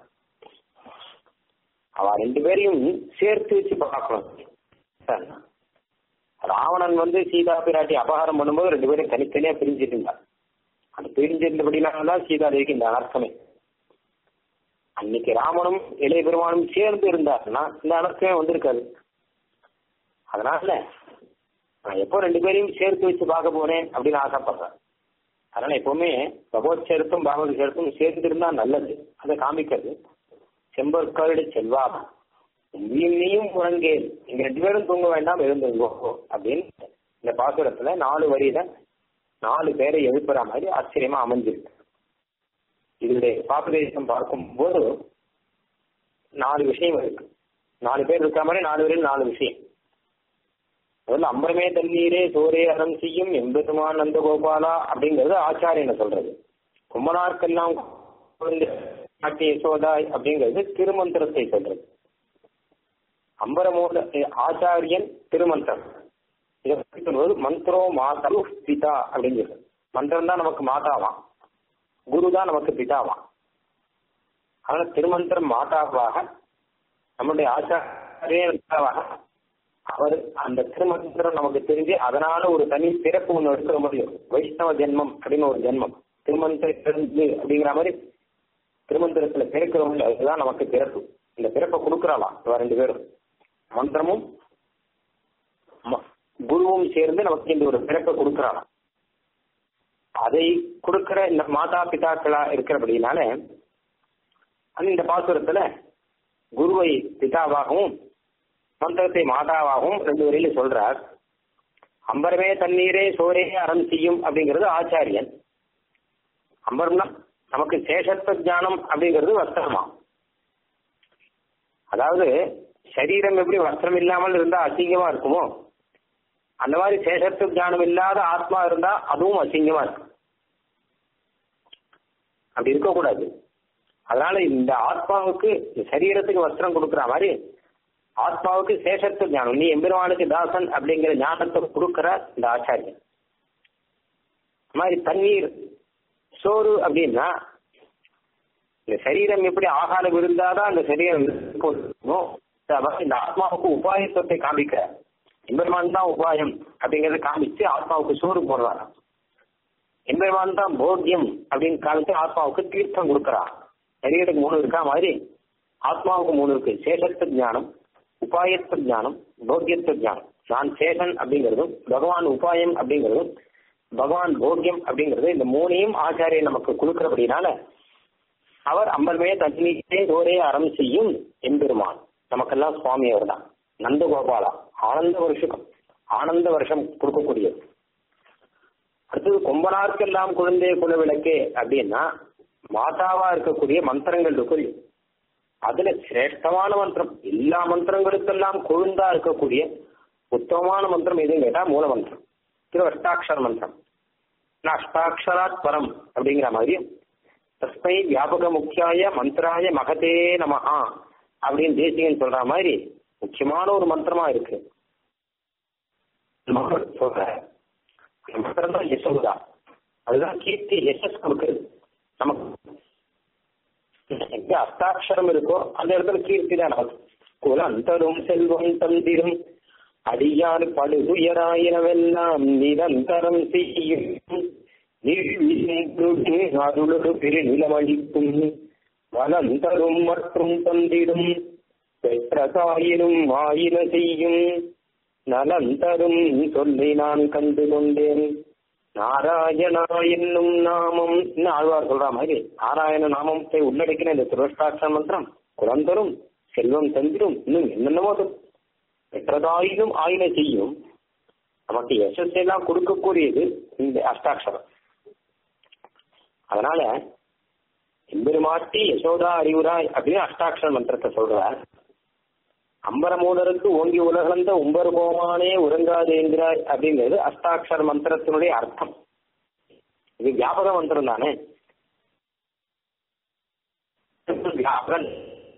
அவ ரெண்டு பேரையும் சேர்த்து வச்சு பார்க்கணும் ராவணன் வந்து சீதா பிராட்டி அபகாரம் பண்ணும்போது ரெண்டு பேரும் தனித்தனியா பிரிஞ்சிட்டு இருந்தார் அது பிரிஞ்சிருந்தபடினால்தான் சீதா தேவிக்கு இந்த அனர்த்தமே அன்னைக்கு ராமனும் இளைய பெருமானும் சேர்ந்து இருந்தாருன்னா இந்த அனர்த்தமே வந்திருக்காது அதனால நான் எப்போ ரெண்டு பேரையும் சேர்த்து வச்சு பார்க்க போறேன் அப்படின்னு ஆசைப்படுறேன் அதனால எப்பவுமே பகவத் சேர்த்தும் பாகவத சேர்த்தும் சேர்ந்து இருந்தா நல்லது அதை காமிக்கிறது செம்பற்காடு செல்வா நீயும் நீயும் உறங்கேன் நீங்க ரெண்டு பேரும் தூங்க வேண்டாம் எழுந்துங்கோ அப்படின்னு இந்த பாசுரத்துல நாலு வரியில நாலு பேரை எழுப்புற மாதிரி ஆச்சரியமா அமைஞ்சிருக்கு இதனுடைய பாப்புலேஷன் பார்க்கும்போது நாலு விஷயம் இருக்கு நாலு பேர் இருக்க மாதிரி நாலு பேரில் நாலு விஷயம் முதல்ல அம்பரமே தண்ணீரே சோரே அறம் செய்யும் எம்பெருமான் நந்தகோபாலா அப்படிங்கிறது ஆச்சாரியனை சொல்றது ரொம்ப நாட்கெல்லாம் நாட்டிய யசோதாய் அப்படிங்கிறது திருமந்திரத்தை சொல்றது அம்பரமோத ஆச்சாரியன் திருமந்திரம் இதை சொல்வது மந்திரோ மாதரு பிதா அப்படிங்கிறது மந்திரம் தான் நமக்கு மாதாவாம் குரு தான் நமக்கு பிதாவாம் அதனால திருமந்திரம் மாதாவாக நம்முடைய ஆச்சாரியன் பிதாவாக அவர் அந்த திருமந்திரம் நமக்கு தெரிஞ்சு அதனால ஒரு தனி பிறப்பு ஒண்ணு எடுக்கிற முடியும் வைஷ்ணவ ஜென்மம் அப்படின்னு ஒரு ஜென்மம் திருமந்திரத்திலிருந்து அப்படிங்கிற மாதிரி திருமந்திரத்துல பிறக்கிறவங்க அதுதான் நமக்கு பிறப்பு இந்த பிறப்பை கொடுக்கறாளாம் இவ ரெண்டு பேரும் மந்திரமும் குருவும் சேர்ந்து நமக்கு இந்த ஒரு பிறப்பை கொடுக்கறாளாம் அதை கொடுக்கிற இந்த மாதா பிதாக்களா இருக்கிறபடினால இந்த பாசுரத்துல குருவை பிதாவாகவும் மந்திரத்தை மாதாவாகவும் ரெண்டு வரையில சொல்றார் அம்பரமே தண்ணீரே சோரே அறம் செய்யும் அப்படிங்கிறது ஆச்சாரியன் அம்பரம்னா நமக்கு சேஷத்துவ ஜானம் அப்படிங்கிறது வஸ்திரமா அதாவது சரீரம் எப்படி வஸ்திரம் இல்லாமல் இருந்தா அசிங்கமா இருக்குமோ அந்த மாதிரி சேஷத்துவ ஜானம் இல்லாத ஆத்மா இருந்தா அதுவும் அசிங்கமா இருக்கும் அப்படி இருக்கக்கூடாது அதனால இந்த ஆத்மாவுக்கு சரீரத்துக்கு வஸ்திரம் கொடுக்குற மாதிரி ஆத்மாவுக்கு சேஷத்துவ ஞானம் நீ எம்பெருமானுக்கு தாசன் அப்படிங்கிற ஞானத்தை கொடுக்கிற இந்த ஆச்சாரியன் மாதிரி தண்ணீர் சோறு அப்படின்னா இந்த சரீரம் எப்படி ஆகாரம் இருந்தாதான் அந்த சரீரம் இருக்குமோ இந்த ஆத்மாவுக்கு உபாயத்துவத்தை காமிக்க எம்பெருமான் தான் உபாயம் அப்படிங்கறத காமிச்சு ஆத்மாவுக்கு சோறு போடுறாராம் எம்பெருமான் தான் போக்கியம் அப்படின்னு காமிச்சு ஆத்மாவுக்கு தீர்த்தம் கொடுக்கறான் சரீரத்துக்கு மூணு இருக்கா மாதிரி ஆத்மாவுக்கு மூணு இருக்கு சேஷத்துவ ஞானம் உபாயத்துவ ஞானம் போக்கியத்துவ ஞானம் நான் சேஷன் அப்படிங்கிறதும் பகவான் உபாயம் அப்படிங்கிறதும் பகவான் போக்கியம் அப்படிங்கிறது இந்த மூணையும் ஆச்சாரியன் நமக்கு கொடுக்கிறபடினால அவர் அம்பர்மே தண்ணீரே தோரே அறம் செய்யும் எம்பெருமான் நமக்கெல்லாம் சுவாமி அவர் தான் நந்தகோபாலா ஆனந்த வருஷம் ஆனந்த வருஷம் கொடுக்கக்கூடியது அடுத்தது கொம்பனார்க்கெல்லாம் குழந்தை குல விளக்கே அப்படின்னா மாதாவா இருக்கக்கூடிய மந்திரங்கள் இருக்கு அதுல சிரேஷ்டமான மந்திரம் எல்லா மந்திரங்களுக்கெல்லாம் கொழுந்தா இருக்கக்கூடிய உத்தமமான மந்திரம் எதுன்னு கேட்டா மூல மந்திரம் திரு அஷ்டாட்சர மந்திரம் அஷ்டாட்சராத் பரம் அப்படிங்கிற மாதிரி தஸ்மை வியாபக முக்கியாய மந்திராய மகதே நமஹா அப்படின்னு தேசிகன் சொல்ற மாதிரி முக்கியமான ஒரு மந்திரமா இருக்கு சொல்ற மந்திரம் தான் யசோதா அதுதான் கீர்த்தி யசஸ் கொடுக்குறது நமக்கு எங்க அஷ்டாட்சரம் இருக்கோ அந்த இடத்துல கீர்த்தி தான் நமக்கு குலந்தரும் செல்வம் தந்திரும் அடியார் படுகுயராயிரவெல்லாம் நிரந்தரம் செய்யும் அருளொடு பெருநிலமளிக்கும் வலந்தரும் மற்றும் தந்திடும் பெற்றதாயினும் ஆயின செய்யும் நலந்தரும் சொல்லி நான் கண்டு கொண்டேன் நாராயணா என்னும் நாமம் இன்னும் ஆழ்வார் சொல்ற மாதிரி நாராயண நாமத்தை உள்ளடக்கின இந்த திருஷ்டாட்ச மந்திரம் குழந்தரும் செல்வம் தந்திரும் இன்னும் என்னென்னமோ அது பெற்றதாயினும் ஆயின செய்யும் நமக்கு யசஸ் எல்லாம் கொடுக்கக்கூடியது இந்த அஷ்டாட்சரம் அதனால எம்பெருமாட்டி யசோதா அறிவுராய் அப்படின்னு அஷ்டாட்சர மந்திரத்தை சொல்றார் அம்பரமூடருக்கு ஓங்கி உலகளந்த உம்பர் கோமானே உறங்காது என்கிறாய் அப்படிங்கிறது அஷ்டாட்சர மந்திரத்தினுடைய அர்த்தம் இது வியாபக மந்திரம் தானே வியாபகன்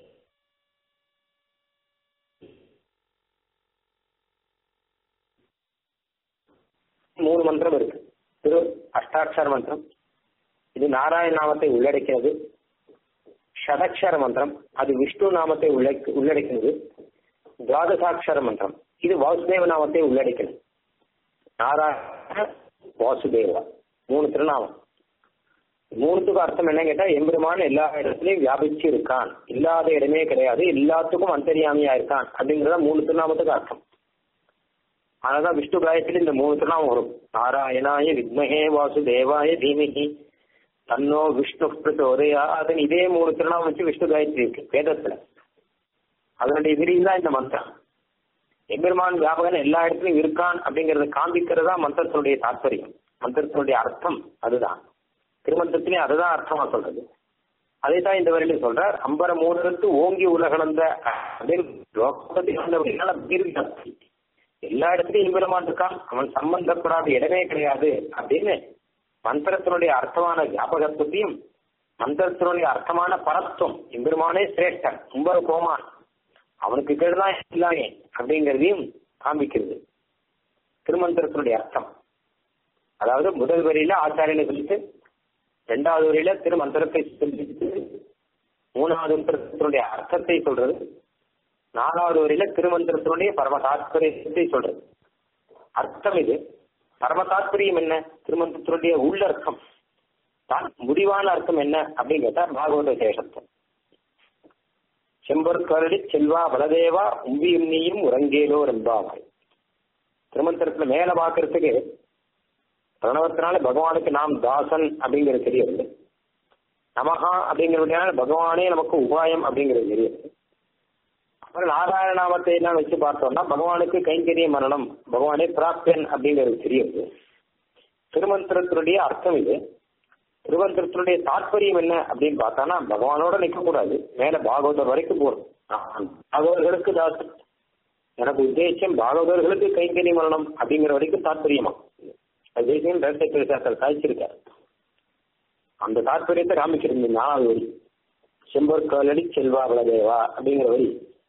மூணு மந்திரம் இருக்கு திரு அஷ்டாட்சர மந்திரம் இது நாராயண நாமத்தை உள்ளடக்கிறது ஷடக்ஷர மந்திரம் அது விஷ்ணு நாமத்தை உள்ளடக்கி உள்ளடக்கினது துவாதசாட்சர மந்திரம் இது வாசுதேவ நாமத்தை உள்ளடக்கினது நாராயண வாசுதேவா மூணு திருநாமம் மூணுத்துக்கும் அர்த்தம் என்ன கேட்டா எம்பெருமான் எல்லா இடத்துலயும் வியாபிச்சு இருக்கான் இல்லாத இடமே கிடையாது எல்லாத்துக்கும் அந்தரியாமியா இருக்கான் அப்படிங்கறத மூணு திருநாமத்துக்கு அர்த்தம் அதனாலதான் விஷ்ணு காயத்தில் இந்த மூணு திருநாமம் வரும் நாராயணாய வித்மஹே வாசுதேவாய தீமகி தன்னோ விஷ்ணு பிரச்சோதயா அதன் இதே மூணு திருநாமம் வச்சு விஷ்ணு காயத்ரி இருக்கு வேதத்துல அதனுடைய விரிவு தான் இந்த மந்திரம் எம்பெருமான் வியாபகன் எல்லா இடத்துலயும் இருக்கான் அப்படிங்கறத காண்பிக்கிறதா மந்திரத்தினுடைய தாற்பயம் மந்திரத்தினுடைய அர்த்தம் அதுதான் திருமந்திரத்திலே அதுதான் அர்த்தமா சொல்றது அதை தான் இந்த வரையிலும் சொல்றார் அம்பர மூலருக்கு ஓங்கி உலகளந்த எல்லா இடத்துலயும் எம்பெருமான் இருக்கான் அவன் சம்பந்தப்படாத இடமே கிடையாது அப்படின்னு மந்திரத்தினுடைய அர்த்தமான வியாபகத்துவத்தையும் மந்திரத்தினுடைய அர்த்தமான பரத்துவம் எம்பெருமானே சிரேஷ்டன் உம்பர கோமான் அவனுக்கு கீழ்தான் எல்லாமே அப்படிங்கிறதையும் காண்பிக்கிறது திருமந்திரத்தினுடைய அர்த்தம் அதாவது முதல் வரியில ஆச்சாரியனை சொல்லிட்டு ரெண்டாவது வரியில திருமந்திரத்தை சொல்லிட்டு மூணாவது மந்திரத்தினுடைய அர்த்தத்தை சொல்றது நாலாவது வரியில திருமந்திரத்தினுடைய பரம தாத்பரியத்தை சொல்றது அர்த்தம் இது பரம தாத்பரியம் என்ன திருமந்திரத்தினுடைய உள்ளர்த்தம் தான் முடிவான அர்த்தம் என்ன அப்படின்னு கேட்டா பாகவத சேஷத்தம் செம்பொற்கரடி செல்வா பலதேவா உம்பியும் நீயும் உறங்கேலோ ரெம்பாவாய் திருமந்திரத்துல மேல பாக்குறதுக்கு பிரணவத்தினால பகவானுக்கு நாம் தாசன் அப்படிங்கிறது தெரியுது நமகா அப்படிங்கிறதுனால பகவானே நமக்கு உபாயம் அப்படிங்கிறது தெரியுது அப்புறம் நாராயண நாமத்தை எல்லாம் வச்சு பார்த்தோம்னா பகவானுக்கு கைங்கரிய மரணம் பகவானே பிராப்தியன் அப்படிங்கிறது தெரியுது திருமந்திரத்தினுடைய அர்த்தம் இது திருமந்திரத்தினுடைய தாற்பயம் என்ன அப்படின்னு பார்த்தானா பகவானோட நிற்கக்கூடாது மேல பாகவதர் வரைக்கும் போகணும் பாகவதர்களுக்கு தாசன் எனக்கு உத்தேசம் பாகவதர்களுக்கு கைங்கரிய மரணம் அப்படிங்கிற வரைக்கும் தாற்பயமா தேசியம் ரகசிய சாஸ்திரம் சாதிச்சிருக்காரு அந்த தாற்பயத்தை காமிக்கிறது நாலாவது வரி செம்பர் காலடி செல்வா பலதேவா அப்படிங்கிற வரி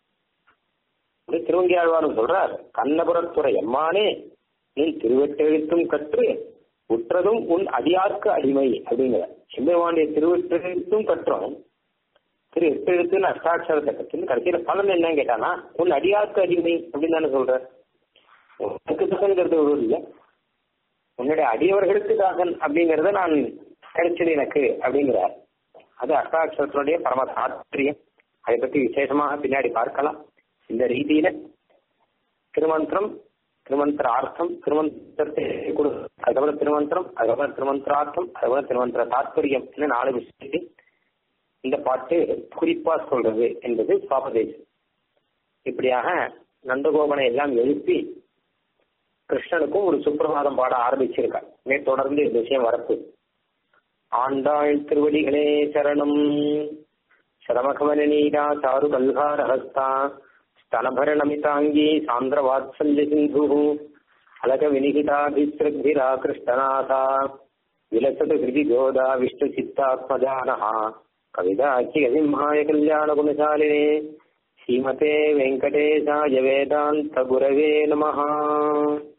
திருவங்கியாழ்வாரும் சொல்றார் கண்ணபுரத்துறை எம்மானே நீ திருவெட்டெழுத்தும் கற்று உற்றதும் உன் அடியார்க்கு அடிமை அப்படிங்கிற செம்பெருமானுடைய திருவெட்டெழுத்தும் கற்றோம் திரு எட்டெழுத்துன்னு அஷ்டாட்சரத்தை கற்று கடைசியில பலன் என்னன்னு கேட்டானா உன் அடியார்க்கு அடிமை அப்படின்னு தானே சொல்ற உனக்கு தகங்கிறது ஒரு இல்லை உன்னுடைய அடியவர்களுக்கு தாசன் அப்படிங்கறத நான் கிடைச்சது எனக்கு அப்படிங்கிறார் அது அஷ்டாட்சரத்தினுடைய பரம தாத்பரியம் அதை பற்றி விசேஷமாக பின்னாடி பார்க்கலாம் இந்த ரீதியில திருமந்திரம் திருமந்திர அர்த்தம் திருமந்திரத்தை அதுக்கப்புறம் திருமந்திரம் அதுக்கப்புறம் திருமந்திரார்த்தம் அதுக்கப்புறம் திருமந்திர தாத்பரியம் நாலு விஷயத்தை இந்த பாட்டு குறிப்பா சொல்றது என்பது சுவாபதேசம் இப்படியாக நந்தகோபனை எல்லாம் எழுப்பி கிருஷ்ணனுக்கும் ஒரு சுப்பிரபாதம் பாட ஆரம்பிச்சிருக்கார் மே தொடர்ந்து இந்த விஷயம் வரப்பு ஆண்டாள் திருவடிகளே சரணம் சரமகமன நீரா சாரு கல்காரஹஸ்தா स्तनभरणमिताङ्गी सान्द्रवात्सल्यसिन्धुः अलकविनिहिताभिसृग्भिरा कृष्णनाथा विलसतु हृदि गोदा विष्णुचित्तात्मजानः कविदाख्यसिंहाय कल्याणगुणशालिने श्रीमते वेङ्कटेशाय वेदान्तगुरवे नमः